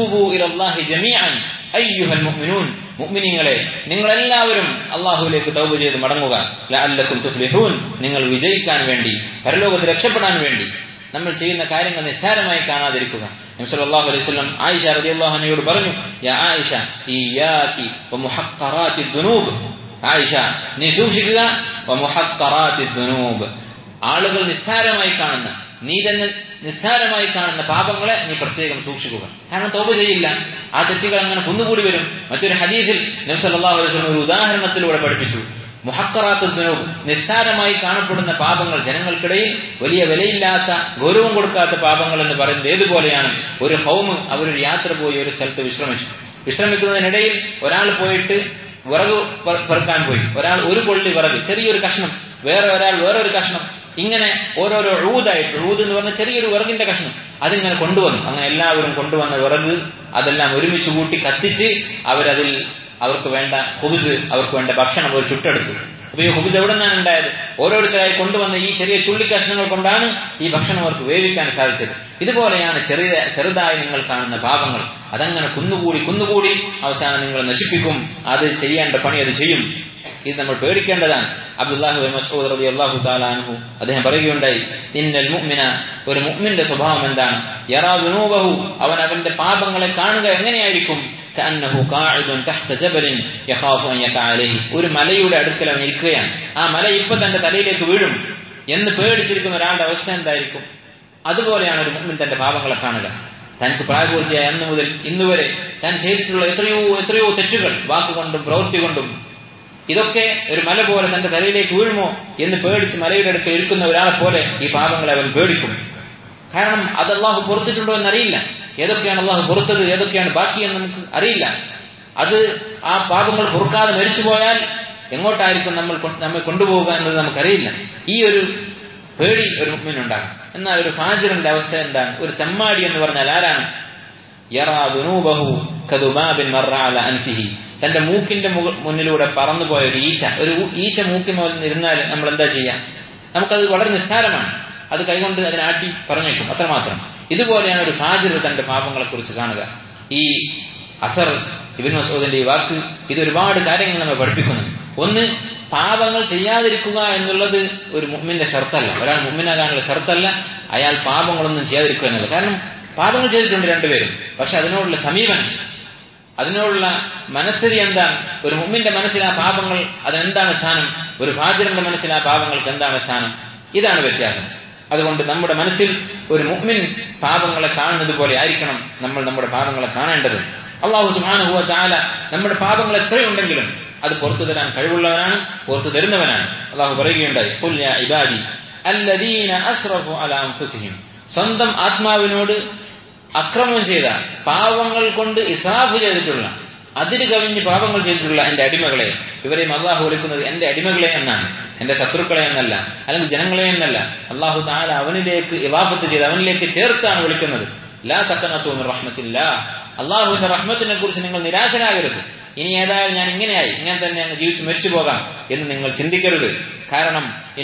Speaker 1: അയ്യുഹൽ മുഅ്മിനൂൻ മുഅ്മിനീങ്ങളെ നിങ്ങൾ എല്ലാവരും അള്ളാഹുവിലേക്ക് തൗബ ചെയ്ത് മടങ്ങുക ലഅല്ലക്കും തുഫ്ലിഹൂൻ നിങ്ങൾ വിജയിക്കാൻ വേണ്ടി പരലോകത്ത് രക്ഷപ്പെടാൻ വേണ്ടി നമ്മൾ ചെയ്യുന്ന കാര്യങ്ങൾ നിസ്സാരമായി കാണാതിരിക്കുക നബിസല്ലല്ലാഹു അലൈഹി വസല്ലം ആയിഷ റളിയല്ലാഹു അൻഹയോട് പറഞ്ഞു യാ ആയിഷ ഇയ്യാകി വമുഹഖറാത്തി ദുനൂബ് ആയിഷ നീ സൂക്ഷിക്കുക വമുഹഖറാത്തി ദുനൂബ് ആളുകൾ നിസ്സാരമായി കാണുന്ന നീ തന്നെ നിസ്സാരമായി കാണുന്ന പാപങ്ങളെ നീ പ്രത്യേകം സൂക്ഷിക്കുക കാരണം തോപ ചെയ്യില്ല ആ തെറ്റുകൾ അങ്ങനെ കുന്നുകൂടി വരും മറ്റൊരു ഹദീസിൽ നബ്സല്ലാഹു അലൈഹി വസല്ലം ഒരു ഉദാഹരണത്തിലൂടെ പഠിപ്പിച്ചു മുഹക്കറാത്തുദ്നവും നിസ്സാരമായി കാണപ്പെടുന്ന പാപങ്ങൾ ജനങ്ങൾക്കിടയിൽ വലിയ വിലയില്ലാത്ത ഗൗരവം കൊടുക്കാത്ത പാപങ്ങൾ എന്ന് പറയുന്നത് ഏതുപോലെയാണ് ഒരു ഹൗമ് അവരൊരു യാത്ര പോയി ഒരു സ്ഥലത്ത് വിശ്രമിച്ചു വിശ്രമിക്കുന്നതിനിടയിൽ ഒരാൾ പോയിട്ട് വിറക് പെറുക്കാൻ പോയി ഒരാൾ ഒരു കൊള്ളി വിറക് ചെറിയൊരു കഷ്ണം വേറെ ഒരാൾ വേറൊരു കഷ്ണം ഇങ്ങനെ ഓരോരോ ഊതായിട്ട് ഊത് എന്ന് പറഞ്ഞ ചെറിയൊരു വിറകിന്റെ കഷ്ണം അതിങ്ങനെ കൊണ്ടുവന്നു അങ്ങനെ എല്ലാവരും കൊണ്ടുവന്ന വിറക് അതെല്ലാം ഒരുമിച്ച് കൂട്ടി കത്തിച്ച് അവരതിൽ അവർക്ക് വേണ്ട ഹുബുസ് അവർക്ക് വേണ്ട ഭക്ഷണം ഒരു ചുട്ടെടുത്തു അപ്പൊ ഈ ഹുബുസ് എവിടെ നിന്നാണ് ഉണ്ടായത് ഓരോരുത്തരായി കൊണ്ടുവന്ന ഈ ചെറിയ ചുള്ളി കഷ്ണങ്ങൾ കൊണ്ടാണ് ഈ ഭക്ഷണം അവർക്ക് വേവിക്കാൻ സാധിച്ചത് ഇതുപോലെയാണ് ചെറിയ ചെറുതായി നിങ്ങൾ കാണുന്ന പാപങ്ങൾ അതങ്ങനെ കുന്നുകൂടി കുന്നുകൂടി അവസാനം നിങ്ങൾ നശിപ്പിക്കും അത് ചെയ്യേണ്ട പണി അത് ചെയ്യും ഇത് നമ്മൾ പേടിക്കേണ്ടതാണ് അബ്ദുല്ലാഹു മസ്ഊദ് റബി അള്ളാഹു താലാൻഹു അദ്ദേഹം പറയുകയുണ്ടായി ഇന്നൽ മുഅ്മിന ഒരു മുഅ്മിന്റെ സ്വഭാവം എന്താണ് യറാ ദുനൂബഹു അവൻ അവന്റെ പാപങ്ങളെ കാണുക എങ്ങനെയായിരിക്കും കഅന്നഹു ഖാഇദുൻ തഹ്ത ജബലിൻ യഖാഫു അൻ യഖഅ അലൈഹി ഒരു മലയുടെ അടുക്കൽ അവൻ ഇരിക്കുകയാണ് ആ മല ഇപ്പൊ തന്റെ തലയിലേക്ക് വീഴും എന്ന് പേടിച്ചിരിക്കുന്ന ഒരാളുടെ അവസ്ഥ എന്തായിരിക്കും അതുപോലെയാണ് ഒരു മുഅ്മിൻ തന്റെ പാപങ്ങളെ കാണുക തനിക്ക് പ്രായപൂർത്തിയായ അന്ന് മുതൽ ഇന്നുവരെ താൻ ചെയ്തിട്ടുള്ള എത്രയോ എത്രയോ തെറ്റുകൾ വാക്കുകൊണ്ടും പ്രവൃത്തി കൊണ്ടും ഇതൊക്കെ ഒരു മല പോലെ തന്റെ തലയിലേക്ക് വീഴുമോ എന്ന് പേടിച്ച് മലയുടെ അടുത്ത് ഇരിക്കുന്ന ഒരാളെ പോലെ ഈ പാപങ്ങളെ അവൻ പേടിക്കും കാരണം അത് അള്ളാഹു പുറത്തിട്ടുണ്ടോ എന്നറിയില്ല ഏതൊക്കെയാണ് അള്ളാഹു പുറത്തത് ഏതൊക്കെയാണ് ബാക്കിയെന്ന് നമുക്ക് അറിയില്ല അത് ആ പാപങ്ങൾ പൊറുക്കാതെ മരിച്ചു പോയാൽ എങ്ങോട്ടായിരിക്കും നമ്മൾ നമ്മെ കൊണ്ടുപോകുക എന്നത് നമുക്കറിയില്ല ഈ ഒരു പേടി ഒരു മുമ്പിനുണ്ടാകും എന്നാൽ ഒരു ഫാജിറിന്റെ അവസ്ഥ എന്താണ് ഒരു തെമ്മാടി എന്ന് പറഞ്ഞാൽ ആരാണ് യറാ ദുനൂബഹു കദുബാബിൻ മറ അല അൻഫിഹി തന്റെ മൂക്കിന്റെ മുന്നിലൂടെ പറന്നുപോയ ഒരു ഈച്ച ഒരു ഈച്ച മൂക്കിൽ ഇരുന്നാൽ നമ്മൾ എന്താ ചെയ്യാം നമുക്കത് വളരെ നിസ്സാരമാണ് അത് കൈകൊണ്ട് അതിനാട്ടി പറഞ്ഞേക്കും അത്രമാത്രം ഇതുപോലെയാണ് ഒരു ഫാജിർ തന്റെ പാപങ്ങളെ കുറിച്ച് കാണുക ഈ അസർ ഇബിൻ മസൂദിന്റെ ഈ വാക്ക് ഇത് ഒരുപാട് കാര്യങ്ങൾ നമ്മെ പഠിപ്പിക്കുന്നു ഒന്ന് പാപങ്ങൾ ചെയ്യാതിരിക്കുക എന്നുള്ളത് ഒരു മുമ്മിന്റെ ഷർത്തല്ല ഒരാൾ മുമ്മിനാകാനുള്ള ഷർത്തല്ല അയാൾ പാപങ്ങളൊന്നും ചെയ്യാതിരിക്കുക എന്നുള്ളത് കാരണം പാപങ്ങൾ ചെയ്തിട്ടുണ്ട് രണ്ടുപേരും പക്ഷെ അതിനോടുള്ള സമീപനം അതിനോടുള്ള മനസ്ഥിതി എന്താണ് ഒരു മുമ്മിന്റെ മനസ്സിൽ ആ പാപങ്ങൾ അതെന്താണ് സ്ഥാനം ഒരു ഫാജിറിന്റെ മനസ്സിൽ ആ പാപങ്ങൾക്ക് എന്താണ് സ്ഥാനം ഇതാണ് വ്യത്യാസം അതുകൊണ്ട് നമ്മുടെ മനസ്സിൽ ഒരു മുഅ്മിൻ പാപങ്ങളെ കാണുന്നത് പോലെ ആയിരിക്കണം നമ്മൾ നമ്മുടെ പാപങ്ങളെ കാണേണ്ടത് അള്ളാഹു സുബ്ഹാനഹു താല നമ്മുടെ പാപങ്ങൾ എത്രയുണ്ടെങ്കിലും അത് പുറത്തു തരാൻ കഴിവുള്ളവനാണ് പുറത്തു തരുന്നവനാണ് അള്ളാഹു പറയുകയുണ്ടായി ഖുൽ യാ ഇബാദി അല്ലദീന അസ്റഫു അലാ അൻഫുസിഹിം സ്വന്തം ആത്മാവിനോട് അക്രമം ചെയ്ത പാവങ്ങൾ കൊണ്ട് ഇസാഫ് ചെയ്തിട്ടുള്ള അതിര് കവിഞ്ഞ് പാപങ്ങൾ ചെയ്തിട്ടുള്ള എന്റെ അടിമകളെ ഇവരെയും അള്ളാഹു വിളിക്കുന്നത് എന്റെ അടിമകളെ എന്നാണ് എന്റെ ശത്രുക്കളെ എന്നല്ല അല്ലെങ്കിൽ ജനങ്ങളെ എന്നല്ല അള്ളാഹു താല അവനിലേക്ക് ഇവാഫത്ത് ചെയ്ത് അവനിലേക്ക് ചേർത്താണ് വിളിക്കുന്നത് ലാ തക്കനത്തു റഹ്മത്തില്ല അള്ളാഹുവിന്റെ റഹ്മത്തിനെ കുറിച്ച് നിങ്ങൾ നിരാശരാകരുത് ഇനി ഏതായാലും ഞാൻ ഇങ്ങനെയായി ഇങ്ങനെ തന്നെ അങ്ങ് ജീവിച്ച് മരിച്ചു പോകാം എന്ന് നിങ്ങൾ ചിന്തിക്കരുത് കാരണം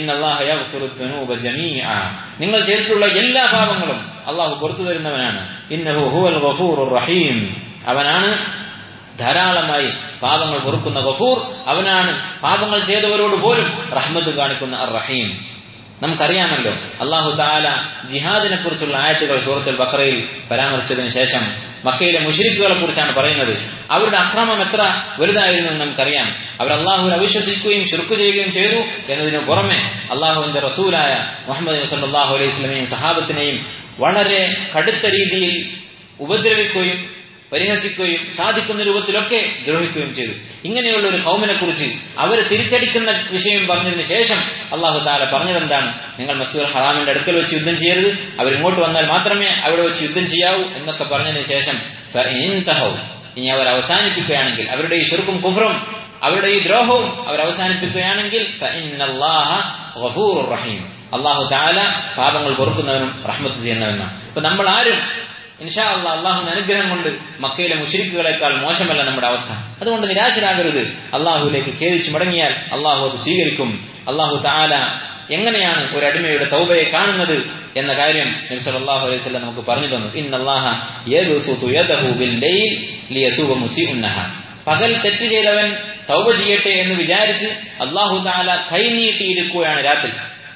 Speaker 1: നിങ്ങൾ ചെയ്തിട്ടുള്ള എല്ലാ പാപങ്ങളും അള്ളാഹു പുറത്തു തരുന്നവനാണ് റഹീം അവനാണ് ധാരാളമായി പാപങ്ങൾ പൊറുക്കുന്ന ഗഫൂർ അവനാണ് പാപങ്ങൾ ചെയ്തവരോട് പോലും റഹ്മത്ത് കാണിക്കുന്ന അർ റഹീം നമുക്കറിയാമല്ലോ അള്ളാഹു താല ജിഹാദിനെ കുറിച്ചുള്ള ആയത്തുകൾ സൂറത്തുൽ ബക്രയിൽ പരാമർശിച്ചതിന് ശേഷം മക്കയിലെ മുഷരിക്കുകളെ കുറിച്ചാണ് പറയുന്നത് അവരുടെ അക്രമം എത്ര വലുതായിരുന്നു എന്ന് നമുക്കറിയാം അവർ അള്ളാഹുവിനെ അവിശ്വസിക്കുകയും ശുർക്ക് ചെയ്യുകയും ചെയ്തു എന്നതിനു പുറമെ അള്ളാഹുവിന്റെ റസൂലായ മുഹമ്മദ് സല്ലാഹു അലൈഹി സ്വലമയും സഹാബത്തിനെയും വളരെ കടുത്ത രീതിയിൽ ഉപദ്രവിക്കുകയും പരിഹസിക്കുകയും സാധിക്കുന്ന രൂപത്തിലൊക്കെ ദ്രോഹിക്കുകയും ചെയ്തു ഇങ്ങനെയുള്ള ഒരു കൗമിനെ കുറിച്ച് അവർ തിരിച്ചടിക്കുന്ന വിഷയം പറഞ്ഞതിന് ശേഷം അള്ളാഹു താല പറഞ്ഞതെന്താണ് നിങ്ങൾ മസൂർ ഹറാമിന്റെ അടുക്കൽ വെച്ച് യുദ്ധം ചെയ്യരുത് അവർ ഇങ്ങോട്ട് വന്നാൽ മാത്രമേ അവിടെ വെച്ച് യുദ്ധം ചെയ്യാവൂ എന്നൊക്കെ പറഞ്ഞതിന് ശേഷം ഇനി അവർ അവസാനിപ്പിക്കുകയാണെങ്കിൽ അവരുടെ ഈ ശുർക്കും കുഫറും അവരുടെ ഈ ദ്രോഹവും അവർ അവസാനിപ്പിക്കുകയാണെങ്കിൽ റഹീം അള്ളാഹു താല പാപങ്ങൾ പൊറുക്കുന്നവനും റഹ്മത്ത് ചെയ്യുന്നവനാണ് അപ്പൊ നമ്മൾ ആരും ഇൻഷാ അള്ളാഹ് അള്ളാഹുവിന്റെ അനുഗ്രഹം കൊണ്ട് മക്കയിലെ മുഷരിക്കുകളെക്കാൾ മോശമല്ല നമ്മുടെ അവസ്ഥ അതുകൊണ്ട് നിരാശരാകരുത് അള്ളാഹുലേക്ക് ഖേദിച്ചു മടങ്ങിയാൽ അള്ളാഹു അത് സ്വീകരിക്കും അള്ളാഹു താല എങ്ങനെയാണ് ഒരു അടിമയുടെ തൗബയെ കാണുന്നത് എന്ന കാര്യം നബി സല്ലല്ലാഹു അലൈഹി വസല്ലം നമുക്ക് പറഞ്ഞു തന്നു ഇന്നല്ലാഹ യബ്സുതു യദഹു ബിൽ ലൈൽ ലിയതൂബ മുസീഉന്നഹ പകൽ തെറ്റ് ചെയ്തവൻ തൗബ ചെയ്യട്ടെ എന്ന് വിചാരിച്ച് അള്ളാഹു താല കൈനീട്ടിയിരിക്കുകയാണ് രാത്രി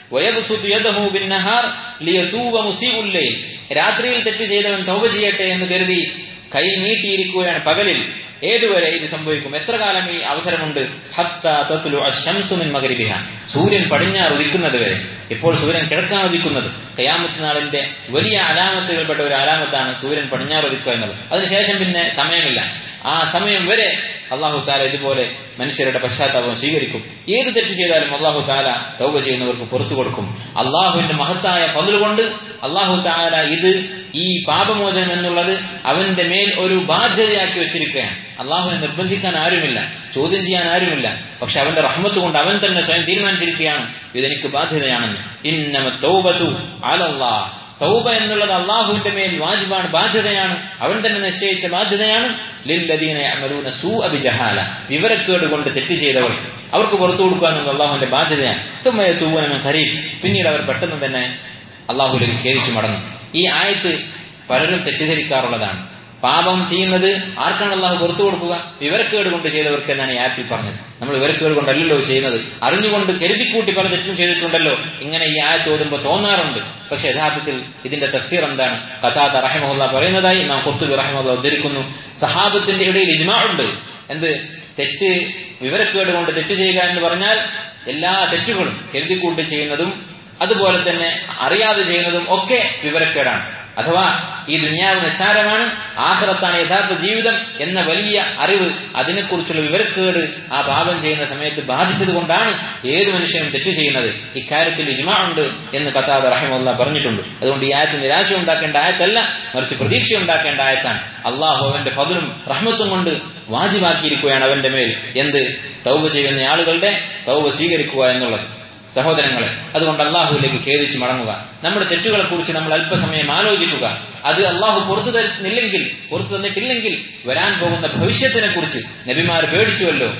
Speaker 1: രാത്രിയിൽ തെറ്റ് ചെയ്തവൻ തൗബ ചെയ്യട്ടെ എന്ന് കരുതി കൈ നീട്ടിയിരിക്കുകയാണ് പകലിൽ ഏതുവരെ ഇത് സംഭവിക്കും എത്ര കാലം ഈ അവസരമുണ്ട് മകരിബിഹ സൂര്യൻ പടിഞ്ഞാറ് ഉദിക്കുന്നത് വരെ ഇപ്പോൾ സൂര്യൻ കിഴക്കാൻ ഉദിക്കുന്നത് കയാമത്ത് നാളിന്റെ വലിയ അലാമത്തുകൾപ്പെട്ട ഒരു അലാമത്താണ് സൂര്യൻ പടിഞ്ഞാറ് ഉദിക്കുക എന്നുള്ളത് അതിനുശേഷം പിന്നെ സമയമില്ല ആ സമയം വരെ അള്ളാഹു താല ഇതുപോലെ മനുഷ്യരുടെ പശ്ചാത്താപം സ്വീകരിക്കും ഏത് തെറ്റ് ചെയ്താലും അള്ളാഹു താല തൗബ ചെയ്യുന്നവർക്ക് പുറത്തു കൊടുക്കും അള്ളാഹുവിന്റെ മഹത്തായ പതിലുകൊണ്ട് അള്ളാഹു താല ഇത് ഈ പാപമോചനം എന്നുള്ളത് അവന്റെ മേൽ ഒരു ബാധ്യതയാക്കി വെച്ചിരിക്കുകയാണ് അള്ളാഹുവിനെ നിർബന്ധിക്കാൻ ആരുമില്ല ചോദ്യം ചെയ്യാൻ ആരുമില്ല പക്ഷെ അവന്റെ റഹ്മത്ത് കൊണ്ട് അവൻ തന്നെ സ്വയം തീരുമാനിച്ചിരിക്കുകയാണ് ഇതെനിക്ക് ബാധ്യതയാണെന്ന് ഇന്നമ തൗബതു അലല്ലാ തൗബ എന്നുള്ളത് അള്ളാഹുവിന്റെ മേൽ വാജിബാണ് ബാധ്യതയാണ് അവൻ തന്നെ നിശ്ചയിച്ച ബാധ്യതയാണ് ലില്ലദീന യഅമലൂന സൂഅ ബിജഹാല വിവരക്കേട് കൊണ്ട് തെറ്റ് ചെയ്തവർ അവർക്ക് പുറത്തു കൊടുക്കുക എന്നുള്ളത് അള്ളാഹുവിന്റെ ബാധ്യതയാണ് തുമ്മയ തൂവനം ഖരീബ് പിന്നീട് അവർ പെട്ടെന്ന് തന്നെ അള്ളാഹുലേക്ക് ഖേദിച്ചു മടങ്ങും ഈ ആയത്ത് പലരും തെറ്റിദ്ധരിക്കാറുള്ളതാണ് പാപം ചെയ്യുന്നത് ആർക്കാണ് അള്ളാഹു പുറത്തു കൊടുക്കുക വിവരക്കേട് കൊണ്ട് ചെയ്തവർക്ക് എന്നാണ് ഈ ആയത്തിൽ പറഞ്ഞത് നമ്മൾ വിവരക്കേട് കൊണ്ടല്ലല്ലോ ചെയ്യുന്നത് അറിഞ്ഞുകൊണ്ട് കരുതിക്കൂട്ടി പല തെറ്റും ചെയ്തിട്ടുണ്ടല്ലോ ഇങ്ങനെ ഈ ആയത്ത് ഓതുമ്പോൾ തോന്നാറുണ്ട് പക്ഷെ യഥാർത്ഥത്തിൽ ഇതിന്റെ തഫ്സീർ എന്താണ് കഥാത റഹിമുല്ല പറയുന്നതായി നാം കൊത്തുബി റഹിമുല്ല ഉദ്ധരിക്കുന്നു സഹാബത്തിന്റെ ഇടയിൽ ഇജ്മാ ഉണ്ട് എന്ത് തെറ്റ് വിവരക്കേട് കൊണ്ട് തെറ്റ് ചെയ്യുക എന്ന് പറഞ്ഞാൽ എല്ലാ തെറ്റുകളും കരുതിക്കൂട്ടി ചെയ്യുന്നതും അതുപോലെ തന്നെ അറിയാതെ ചെയ്യുന്നതും ഒക്കെ വിവരക്കേടാണ് അഥവാ ഈ ദുന്യാവ് നിസ്സാരമാണ് ആഹ്റത്താണ് യഥാർത്ഥ ജീവിതം എന്ന വലിയ അറിവ് അതിനെക്കുറിച്ചുള്ള വിവരക്കേട് ആ പാപം ചെയ്യുന്ന സമയത്ത് ബാധിച്ചത് കൊണ്ടാണ് ഏത് മനുഷ്യനും തെറ്റ് ചെയ്യുന്നത് ഇക്കാര്യത്തിൽ ഇജ്മാ ഉണ്ട് എന്ന് കത്താദ് റഹിമുല്ല പറഞ്ഞിട്ടുണ്ട് അതുകൊണ്ട് ഈ ആയത്ത് നിരാശ ഉണ്ടാക്കേണ്ട ആയത്തല്ല മറിച്ച് പ്രതീക്ഷ ഉണ്ടാക്കേണ്ട ആയത്താണ് അള്ളാഹു അവന്റെ പതിലും റഹ്മത്തും കൊണ്ട് വാജിബാക്കിയിരിക്കുകയാണ് അവന്റെ മേൽ എന്ത് തൗബ ചെയ്യുന്ന ആളുകളുടെ തൗബ സ്വീകരിക്കുക എന്നുള്ളത് സഹോദരങ്ങളെ അതുകൊണ്ട് അള്ളാഹുവിലേക്ക് ഖേദിച്ച് മടങ്ങുക നമ്മുടെ തെറ്റുകളെ കുറിച്ച് നമ്മൾ അല്പസമയം ആലോചിക്കുക അത് അള്ളാഹു പുറത്തു തരുന്നില്ലെങ്കിൽ പുറത്തു തന്നിട്ടില്ലെങ്കിൽ വരാൻ പോകുന്ന ഭവിഷ്യത്തിനെ കുറിച്ച് നബിമാർ പേടിച്ചുവല്ലോ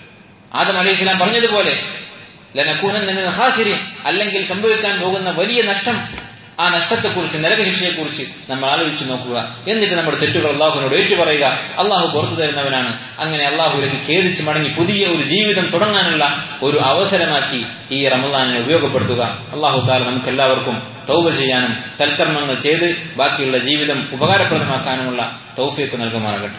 Speaker 1: ആദം അലൈഹി സ്വലാം പറഞ്ഞതുപോലെ ലനക്കൂനെന്ന് ഹാസിരി അല്ലെങ്കിൽ സംഭവിക്കാൻ പോകുന്ന വലിയ നഷ്ടം ആ നഷ്ടത്തെക്കുറിച്ച് നരകശിക്ഷയെക്കുറിച്ച് നമ്മൾ ആലോചിച്ച് നോക്കുക എന്നിട്ട് നമ്മുടെ തെറ്റുകൾ അള്ളാഹുവിനോട് ഏറ്റുപറയുക അള്ളാഹു പുറത്തു തരുന്നവനാണ് അങ്ങനെ അള്ളാഹുവിലേക്ക് ഖേദിച്ച് മടങ്ങി പുതിയ ഒരു ജീവിതം തുടങ്ങാനുള്ള ഒരു അവസരമാക്കി ഈ റമദാനെ ഉപയോഗപ്പെടുത്തുക അള്ളാഹു താല നമുക്ക് എല്ലാവർക്കും തൗബ ചെയ്യാനും സൽക്കർമ്മങ്ങൾ ചെയ്ത് ബാക്കിയുള്ള ജീവിതം ഉപകാരപ്രദമാക്കാനുമുള്ള തൗഫീക്ക് നൽകുമാറാകട്ടെ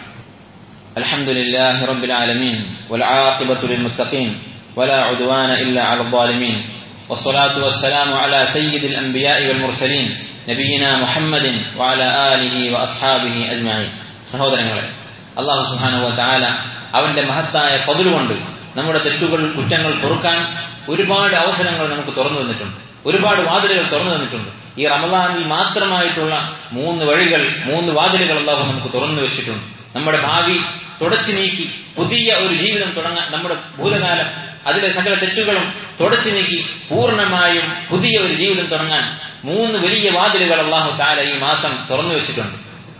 Speaker 1: الحمد لله رب العالمين والعاقبة للمتقين ولا عدوان إلا على الظالمين والصلاة والسلام على سيد الأنبياء والمرسلين نبينا محمد وعلى آله وأصحابه أجمعين സഹോദരങ്ങളെ അള്ളാഹു സുഹാനുവ താല അവന്റെ മഹത്തായ പതിലുകൊണ്ട് നമ്മുടെ തെറ്റുകൾ കുറ്റങ്ങൾ പൊറുക്കാൻ ഒരുപാട് അവസരങ്ങൾ നമുക്ക് തുറന്നു തന്നിട്ടുണ്ട് ഒരുപാട് വാതിലുകൾ തുറന്നു തന്നിട്ടുണ്ട് ഈ റമദാനിൽ മാത്രമായിട്ടുള്ള മൂന്ന് വഴികൾ മൂന്ന് വാതിലുകൾ അള്ളാഹു നമുക്ക് തുറന്നു വെച്ചിട്ടുണ്ട് നമ്മുടെ ഭാവി തുടച്ചു നീക്കി പുതിയ ഒരു ജീവിതം തുടങ്ങാൻ നമ്മുടെ ഭൂതകാലം അതിലെ സകല തെറ്റുകളും തുടച്ചു നീക്കി പൂർണ്ണമായും പുതിയ ഒരു ജീവിതം തുടങ്ങാൻ മൂന്ന് വലിയ വാതിലുകൾ അള്ളാഹു താല ഈ മാസം തുറന്നു വെച്ചിട്ടുണ്ട്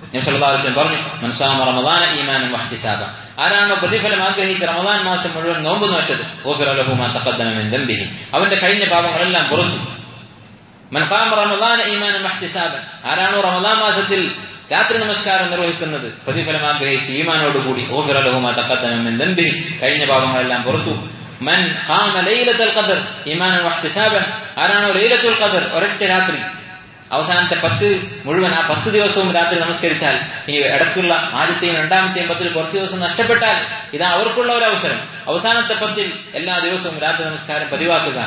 Speaker 1: പറഞ്ഞു മനസ്സാമ റമദാന ഈമാനും വഹ്തിസാബ ആരാണോ പ്രതിഫലം ആഗ്രഹിച്ച് റമദാൻ മാസം മുഴുവൻ നോമ്പ് നോറ്റത് ഓഫിറലഹുമാൻ അവന്റെ കഴിഞ്ഞ പാപങ്ങളെല്ലാം പുറത്തു മൻഫാം റമദാന ഈമാനും വഹ്തിസാബ ആരാണോ റമദാൻ മാസത്തിൽ രാത്രി നമസ്കാരം നിർവഹിക്കുന്നത് പ്രതിഫലം ആഗ്രഹിച്ച് ഈമാനോടുകൂടി ഓഫിറലഹുമാ തക്കത്തനമെൻ ദമ്പി കഴിഞ്ഞ പാപങ്ങളെല്ലാം പുറത്തു മൻ ഖാമ ലൈലത്തുൽ ഖദർ ഈമാനൻ വഹ്തിസാബൻ ആരാണോ ലൈലത്തുൽ ഖദർ ഒരൊറ്റ രാത്രി അവസാനത്തെ പത്ത് മുഴുവൻ ആ പത്ത് ദിവസവും രാത്രി നമസ്കരിച്ചാൽ ഇനി ഇടയ്ക്കുള്ള ആദ്യത്തെയും രണ്ടാമത്തെയും പത്തിൽ കുറച്ച് ദിവസം നഷ്ടപ്പെട്ടാൽ ഇതാ അവർക്കുള്ള ഒരു അവസരം അവസാനത്തെ പത്തിൽ എല്ലാ ദിവസവും രാത്രി നമസ്കാരം പതിവാക്കുക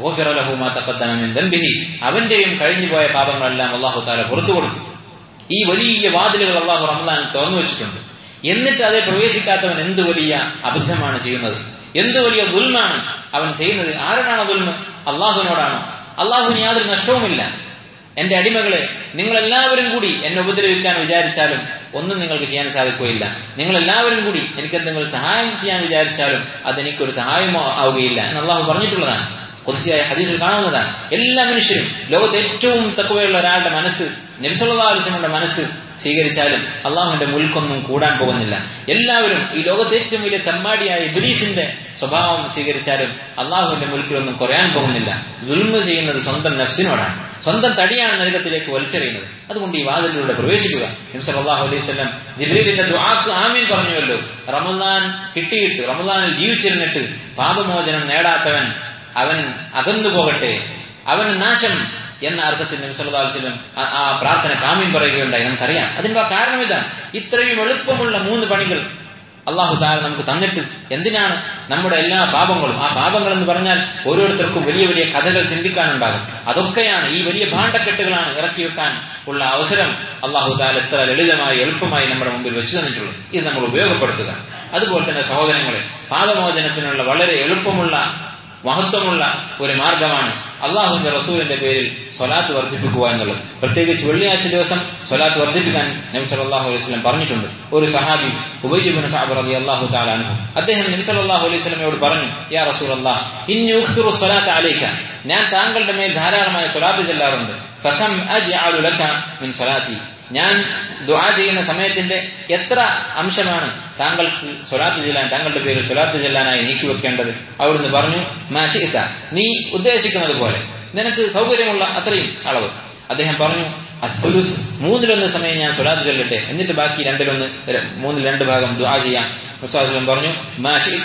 Speaker 1: ദംബിഹി അവന്റെയും കഴിഞ്ഞുപോയ പാപങ്ങളെല്ലാം അള്ളാഹു താല പുറത്തു കൊടുത്തു ഈ വലിയ വാതിലുകൾ അള്ളാഹു റമദാൻ തുറന്നു വെച്ചിട്ടുണ്ട് എന്നിട്ട് അതിൽ പ്രവേശിക്കാത്തവൻ എന്ത് വലിയ അബദ്ധമാണ് ചെയ്യുന്നത് എന്ത് വലിയ ദുൽമാണ് അവൻ ചെയ്യുന്നത് ആരോടാണോ ദുൽമ് അള്ളാഹുവിനോടാണോ അള്ളാഹുവിന് യാതൊരു നഷ്ടവുമില്ല എന്റെ അടിമകളെ നിങ്ങൾ എല്ലാവരും കൂടി എന്നെ ഉപദ്രവിക്കാൻ വിചാരിച്ചാലും ഒന്നും നിങ്ങൾക്ക് ചെയ്യാൻ സാധിക്കുകയില്ല നിങ്ങൾ എല്ലാവരും കൂടി എനിക്ക് എന്തെങ്കിലും സഹായം ചെയ്യാൻ വിചാരിച്ചാലും അതെനിക്കൊരു സഹായമോ ആവുകയില്ല എന്ന് അള്ളാഹു പറഞ്ഞിട്ടുള്ളതാണ് കുറിച്ചായ ഹദീസിൽ കാണുന്നതാണ് എല്ലാ മനുഷ്യരും ലോകത്ത് ഏറ്റവും തക്കവയുള്ള ഒരാളുടെ മനസ്സ് നബിസുല്ലാസ്ലമുടെ മനസ്സ് സ്വീകരിച്ചാലും അള്ളാഹുവിന്റെ മുൽക്കൊന്നും കൂടാൻ പോകുന്നില്ല എല്ലാവരും ഈ ലോകത്തെ ഏറ്റവും വലിയ തമ്മാടിയായ ഇബ്രീസിന്റെ സ്വഭാവം സ്വീകരിച്ചാലും അള്ളാഹുവിന്റെ മുൽക്കിലൊന്നും കുറയാൻ പോകുന്നില്ല ദുൽമ ചെയ്യുന്നത് സ്വന്തം നഫ്സിനോടാണ് സ്വന്തം തടിയാണ് നരകത്തിലേക്ക് വലിച്ചെറിയുന്നത് അതുകൊണ്ട് ഈ വാതിലിലൂടെ പ്രവേശിക്കുക അള്ളാഹു അലൈഹി സ്വലം ജിബ്രീലിന്റെ ദുആക്ക് ആമീൻ പറഞ്ഞുവല്ലോ റമദാൻ കിട്ടിയിട്ട് റമദാനിൽ ജീവിച്ചിരുന്നിട്ട് പാപമോചനം നേടാത്തവൻ അവൻ അകന്നു പോകട്ടെ അവൻ നാശം എന്ന അർത്ഥത്തിൽ നബിസ്വല്ലാസ്ലം ആ പ്രാർത്ഥന കാമ്യം പറയുകയുണ്ടായി നമുക്കറിയാം അതിന്റെ കാരണം ഇതാണ് ഇത്രയും എളുപ്പമുള്ള മൂന്ന് പണികൾ അള്ളാഹു താല നമുക്ക് തന്നിട്ട് എന്തിനാണ് നമ്മുടെ എല്ലാ പാപങ്ങളും ആ പാപങ്ങൾ എന്ന് പറഞ്ഞാൽ ഓരോരുത്തർക്കും വലിയ വലിയ കഥകൾ ചിന്തിക്കാനുണ്ടാകും അതൊക്കെയാണ് ഈ വലിയ ഭാണ്ഡക്കെട്ടുകളാണ് ഇറക്കി വെക്കാൻ ഉള്ള അവസരം അള്ളാഹു താല എത്ര ലളിതമായി എളുപ്പമായി നമ്മുടെ മുമ്പിൽ വെച്ചു തന്നിട്ടുള്ളത് ഇത് നമ്മൾ ഉപയോഗപ്പെടുത്തുക അതുപോലെ തന്നെ സഹോദരങ്ങളെ പാപമോചനത്തിനുള്ള വളരെ എളുപ്പമുള്ള മഹത്വമുള്ള ഒരു മാർഗമാണ് അള്ളാഹുവിന്റെ റസൂലിന്റെ പേരിൽ സ്വലാത്ത് വർദ്ധിപ്പിക്കുക എന്നുള്ളത് പ്രത്യേകിച്ച് വെള്ളിയാഴ്ച ദിവസം സ്വലാത്ത് വർദ്ധിപ്പിക്കാൻ നബി സല്ലല്ലാഹു അലൈഹി വസല്ലം പറഞ്ഞിട്ടുണ്ട് ഒരു സഹാബി ഉബയ്യബിൻ കഅബ് റളിയല്ലാഹു തആല അൻഹു അദ്ദേഹം നബി സല്ലല്ലാഹു അലൈഹി വസല്ലമയോട് പറഞ്ഞു യാ റസൂലല്ലാഹ് ഇന്നി ഉഖ്സിറു സ്വലാത്ത് അലൈക ഞാൻ താങ്കളുടെ മേൽ ധാരാളമായ സ്വലാത്ത് ചെല്ലാറുണ്ട് ഫകം അജ്അലു ലക മിൻ സ്വലാത്തി ഞാൻ ദുആ ചെയ്യുന്ന സമയത്തിന്റെ എത്ര അംശമാണ് താങ്കൾക്ക് സ്വലാത്ത് ചെല്ലാൻ താങ്കളുടെ പേര് സ്വലാത്ത് ചെല്ലാനായി നീക്കി വെക്കേണ്ടത് അവിടുന്ന് പറഞ്ഞു മാഷിക്ക നീ ഉദ്ദേശിക്കുന്നത് പോലെ നിനക്ക് സൗകര്യമുള്ള അത്രയും അളവ് അദ്ദേഹം പറഞ്ഞു അത്ഫുലുസ് മൂന്നിലൊന്ന് സമയം ഞാൻ സ്വലാത്ത് ചൊല്ലട്ടെ എന്നിട്ട് ബാക്കി രണ്ടിലൊന്ന് മൂന്നിൽ രണ്ട് ഭാഗം ദുആ ചെയ്യാം മുസ്താസ്ലം പറഞ്ഞു മാഷിക്ക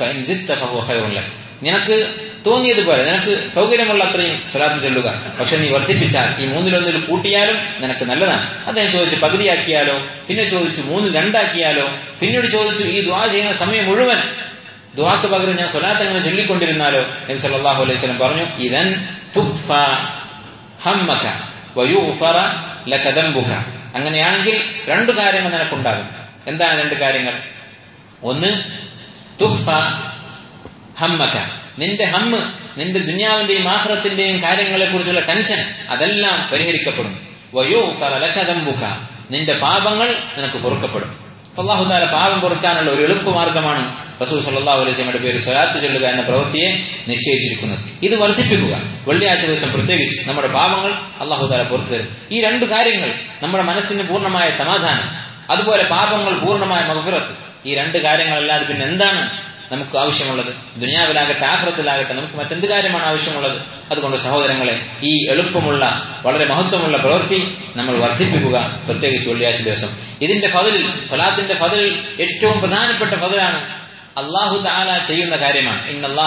Speaker 1: നിനക്ക് തോന്നിയതുപോലെ നിനക്ക് സൗകര്യമുള്ള അത്രയും സ്വലാത്ത് ചെല്ലുക പക്ഷെ നീ വർദ്ധിപ്പിച്ചാൽ ഈ മൂന്നിലൊന്നിൽ കൂട്ടിയാലും നിനക്ക് നല്ലതാണ് അദ്ദേഹം ചോദിച്ചു പകുതിയാക്കിയാലോ പിന്നെ ചോദിച്ചു മൂന്നിൽ രണ്ടാക്കിയാലോ പിന്നീട് ചോദിച്ചു ഈ ദ്വാ ചെയ്യുന്ന സമയം മുഴുവൻ ദ്വാക്ക് പകരം ഞാൻ സ്വലാത്ത് അങ്ങനെ ചൊല്ലിക്കൊണ്ടിരുന്നാലോ നബി സല്ലല്ലാഹു അലൈഹി വസല്ലം പറഞ്ഞു ഇതൻ തുഫ ഹമ്മക വയൂഫറ ലക ദംബുക അങ്ങനെയാണെങ്കിൽ രണ്ട് കാര്യങ്ങൾ നിനക്കുണ്ടാകും എന്താണ് രണ്ട് കാര്യങ്ങൾ ഒന്ന് തുഫ ഹമ്മക നിന്റെ ഹമ്മ് നിന്റെ ദുന്യാവിന്റെയും ആഹ്റത്തിന്റെയും കാര്യങ്ങളെ കുറിച്ചുള്ള ടെൻഷൻ അതെല്ലാം പരിഹരിക്കപ്പെടും വയോ കറലക്കതമ്പുക നിന്റെ പാപങ്ങൾ നിനക്ക് പൊറുക്കപ്പെടും അള്ളാഹു താല പാപം പൊറുക്കാനുള്ള ഒരു എളുപ്പമാർഗമാണ് റസൂൽ സല്ലാഹു അലൈഹിയുടെ പേര് സ്വലാത്ത് ചൊല്ലുക എന്ന പ്രവൃത്തിയെ നിശ്ചയിച്ചിരിക്കുന്നത് ഇത് വർദ്ധിപ്പിക്കുക വെള്ളിയാഴ്ച ദിവസം പ്രത്യേകിച്ച് നമ്മുടെ പാപങ്ങൾ അള്ളാഹു താല പുറത്തു തരും ഈ രണ്ട് കാര്യങ്ങൾ നമ്മുടെ മനസ്സിന് പൂർണ്ണമായ സമാധാനം അതുപോലെ പാപങ്ങൾ പൂർണ്ണമായ മഹഫിറത്ത് ഈ രണ്ട് കാര്യങ്ങളല്ലാതെ പിന്നെ എന്താണ് നമുക്ക് ആവശ്യമുള്ളത് ദുനിയാവിലാകട്ടെ ആഹ്റത്തിലാകട്ടെ നമുക്ക് മറ്റെന്ത് കാര്യമാണ് ആവശ്യമുള്ളത് അതുകൊണ്ട് സഹോദരങ്ങളെ ഈ എളുപ്പമുള്ള വളരെ മഹത്വമുള്ള പ്രവൃത്തി നമ്മൾ വർദ്ധിപ്പിക്കുക പ്രത്യേകിച്ച് വെള്ളിയാഴ്ച ദിവസം ഇതിന്റെ ഫതിലിൽ സ്വലാത്തിന്റെ ഫതിലിൽ ഏറ്റവും പ്രധാനപ്പെട്ട ഫതിലാണ് അള്ളാഹു താല ചെയ്യുന്ന കാര്യമാണ്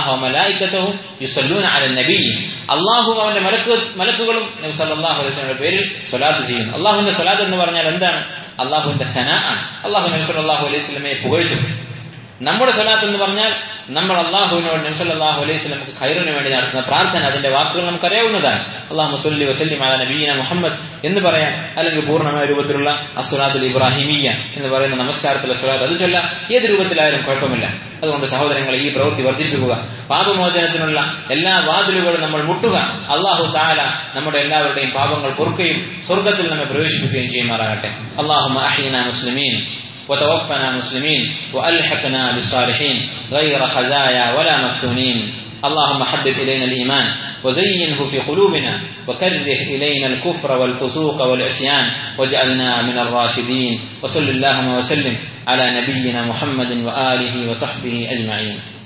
Speaker 1: അള്ളാഹു അവന്റെ മലക്ക് മലക്കുകളും സല്ലാഹു അലൈഹിന്റെ പേരിൽ സ്വലാത്ത് ചെയ്യുന്നു അള്ളാഹുവിന്റെ സ്വലാത്ത് എന്ന് പറഞ്ഞാൽ എന്താണ് അള്ളാഹുവിന്റെ ഖന ആണ് അള്ളാഹു നബി സല്ലാഹു അലൈഹി സ്വലമയെ പുകഴ്ത്തും നമ്മുടെ സ്വലാത്ത് എന്ന് പറഞ്ഞാൽ നമ്മൾ അള്ളാഹുവിനോട് നബ്സല്ലാഹു അലൈഹി സ്വലമുക്ക് ഖൈറിന് വേണ്ടി നടത്തുന്ന പ്രാർത്ഥന അതിന്റെ വാക്കുകൾ നമുക്കറിയാവുന്നതാണ് അള്ളാഹു മുസ്ലി വസല്ലിം അല നബീന മുഹമ്മദ് എന്ന് പറയാം അല്ലെങ്കിൽ പൂർണ്ണമായ രൂപത്തിലുള്ള അസുറാത്തുൽ ഇബ്രാഹിമിയ എന്ന് പറയുന്ന നമസ്കാരത്തിലെ സ്വലാത്ത് അത് ചൊല്ല ഏത് രൂപത്തിലായാലും കുഴപ്പമില്ല അതുകൊണ്ട് സഹോദരങ്ങളെ ഈ പ്രവൃത്തി വർദ്ധിപ്പിക്കുക പാപമോചനത്തിനുള്ള എല്ലാ വാതിലുകളും നമ്മൾ മുട്ടുക അള്ളാഹു താല നമ്മുടെ എല്ലാവരുടെയും പാപങ്ങൾ പൊറുക്കുകയും സ്വർഗത്തിൽ നമ്മെ പ്രവേശിപ്പിക്കുകയും ചെയ്യുമാറാകട്ടെ അള്ളാഹു മുസ്ലിമീൻ وتوفنا مسلمين وألحقنا بالصالحين غير خزايا ولا مفتونين اللهم حبب إلينا الإيمان وزينه في قلوبنا وكره إلينا الكفر والفسوق والعصيان واجعلنا من الراشدين وصل اللهم وسلم على نبينا محمد وآله وصحبه أجمعين